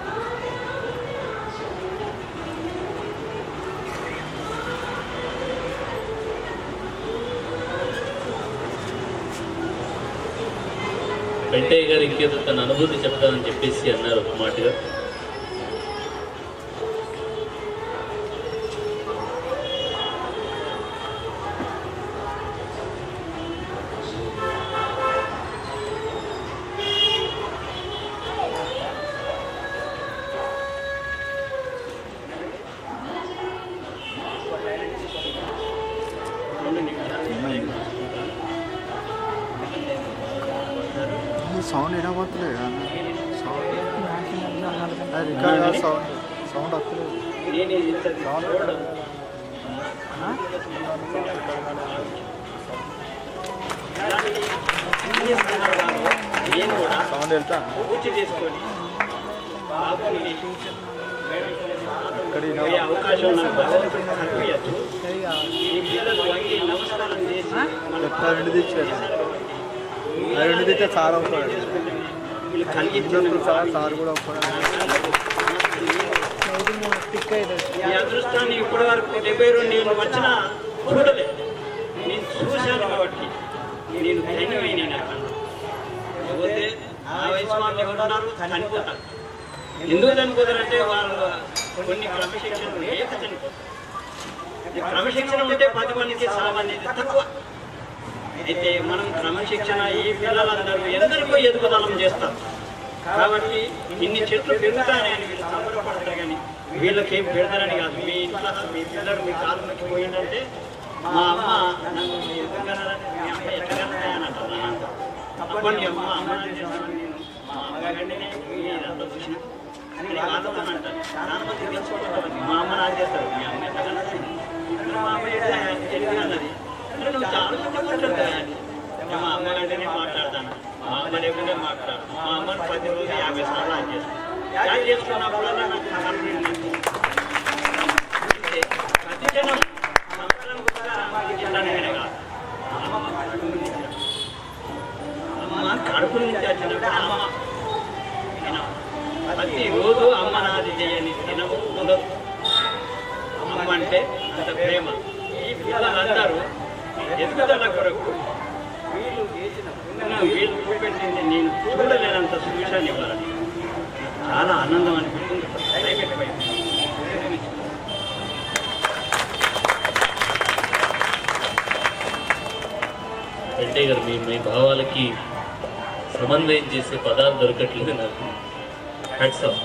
వెంకయ్య గారు ఇంకేదో తన అనుభూతి చెప్తానని చెప్పేసి అన్నారు ఒక మాటగా సౌండ్ వినబోతులేదు సౌండ్ రికార్డ్ సౌండ్ సౌండ్ వస్తలేదు సౌండ్ నేను కూడా సౌండ్ వెళ్తా పూర్తి చేసుకొని బాబుని ఇక్కడ పోయే అవకాశం నాకు భగవంతుడు కల్పించచ్చు ఈ పిల్లలు వంగి నమస్కారం చేసి మన ఎట్లా రెండు తెచ్చారు ఆ రెండు తెచ్చే సార్ అవుతాడు వీళ్ళు కలిగించిన ఇద్దరు సార్ సార్ కూడా అవుతాడు ఈ అదృష్టాన్ని ఇప్పటి వరకు డెబ్బై రెండు నేను వచ్చిన చూడలేదు నేను చూశాను కాబట్టి నేను ధన్యమైన పోతే ఆ వయసు వాళ్ళు ఎవరున్నారు చనిపోతారు ఎందుకు చనిపోతారంటే వాళ్ళు కొన్ని క్రమశిక్షణ లేక చనిపోతారు ఈ క్రమశిక్షణ ఉంటే పది మందికి సామాన్యత తక్కువ అయితే మనం క్రమశిక్షణ ఈ పిల్లలందరూ ఎందరికో ఎదుగుదలం చేస్తారు కాబట్టి ఇన్ని చెట్లు పెరుగుతాయని వీళ్ళు సంబరపడతారు కానీ వీళ్ళకి ఏం పెడతారని కాదు మీ ఇంట్లో మీ పిల్లలు మీ కాలు మట్టి పోయిందంటే మా అమ్మ నన్ను ఎందుకు కనాలని, మీ అమ్మ ఎట్లా కనాలని అంటారు నన్ను అంటారు. అప్పటి అమ్మ అమ్మ అని చేస్తాను నేను మా అమ్మగారిని మీ దాంట్లో చూసిన అని వాళ్ళతో అంటారు చాలా మంది తెలుసుకుంటారు మా అమ్మ నాకు చేస్తారు మీ అమ్మ ఎట్లా కనాలని మా అమ్మ ఎట్లా ఎట్లా అన్నది అంటే నువ్వు చాలా మంది మాట్లాడతావు మా అమ్మ కంటేనే మాట్లాడతాను మా అమ్మ లేకుండా మాట్లాడు మా అమ్మని పది రోజులు యాభై సార్లు యాడ్ చేస్తాను యాడ్ చేసుకున్నప్పుడల్లా నాకు కనపడింది ప్రతి జనం సంవత్సరానికి ఒకసారి అమ్మకి జిల్లానే కాదు అమ్మ కడుపు నుంచి అమ్మ కడుపు నుంచి వచ్చినప్పుడు అమ్మ తినం. ప్రతి రోజు అమ్మ నాది చేయని తినము ఉండదు అమ్మ అంటే అంత ప్రేమ ఈ పిల్లలందరూ ఎదుగుదల కొరకు వీళ్ళు చేసిన పుణ్యం, వీళ్ళు చూపెట్టింది నేను చూడలేనంత సువిశాన్ని ఇవ్వాలని చాలా ఆనందం అనిపిస్తుంది ప్రైవేట్ వైపు వెంకయ్య గారు మీ మీ భావాలకి సమన్వయం చేసే పదాలు దొరకట్లేదు నాకు హ్యాట్స్ ఆఫ్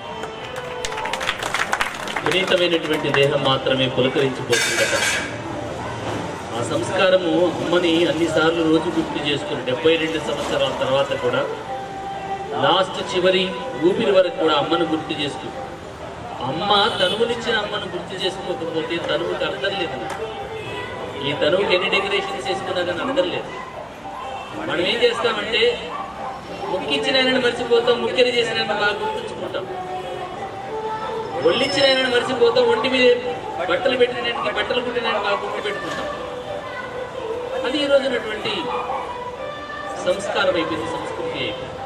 వినీతమైనటువంటి దేహం మాత్రమే పులకరించిపోతుందట ఆ సంస్కారము అమ్మని అన్నిసార్లు రోజు గుర్తు చేసుకుని డెబ్బై రెండు సంవత్సరాల తర్వాత కూడా లాస్ట్ చివరి ఊపిరి వరకు కూడా అమ్మను గుర్తు చేసుకుని అమ్మ తనువునిచ్చిన అమ్మను గుర్తు చేసుకోకపోతే తనువుకి అర్థం లేదు ఈ తనువుకి ఎన్ని డెకరేషన్స్ చేసుకున్నా కానీ అర్థం లేదు మనం ఏం చేస్తామంటే ముక్కిచ్చిన ఆయనను మర్చిపోతాం ముక్కెరి చేసిన ఆయనను బాగా గుర్తుంచుకుంటాం ఒళ్ళిచ్చిన ఆయనను మర్చిపోతాం ఒంటి మీద బట్టలు పెట్టినకి బట్టలు కుట్టిన ఆయన బాగా గుర్తు పెట్టుకుంటాం అది ఈ రోజునటువంటి సంస్కారం అయిపోయింది సంస్కృతి అయిపోయింది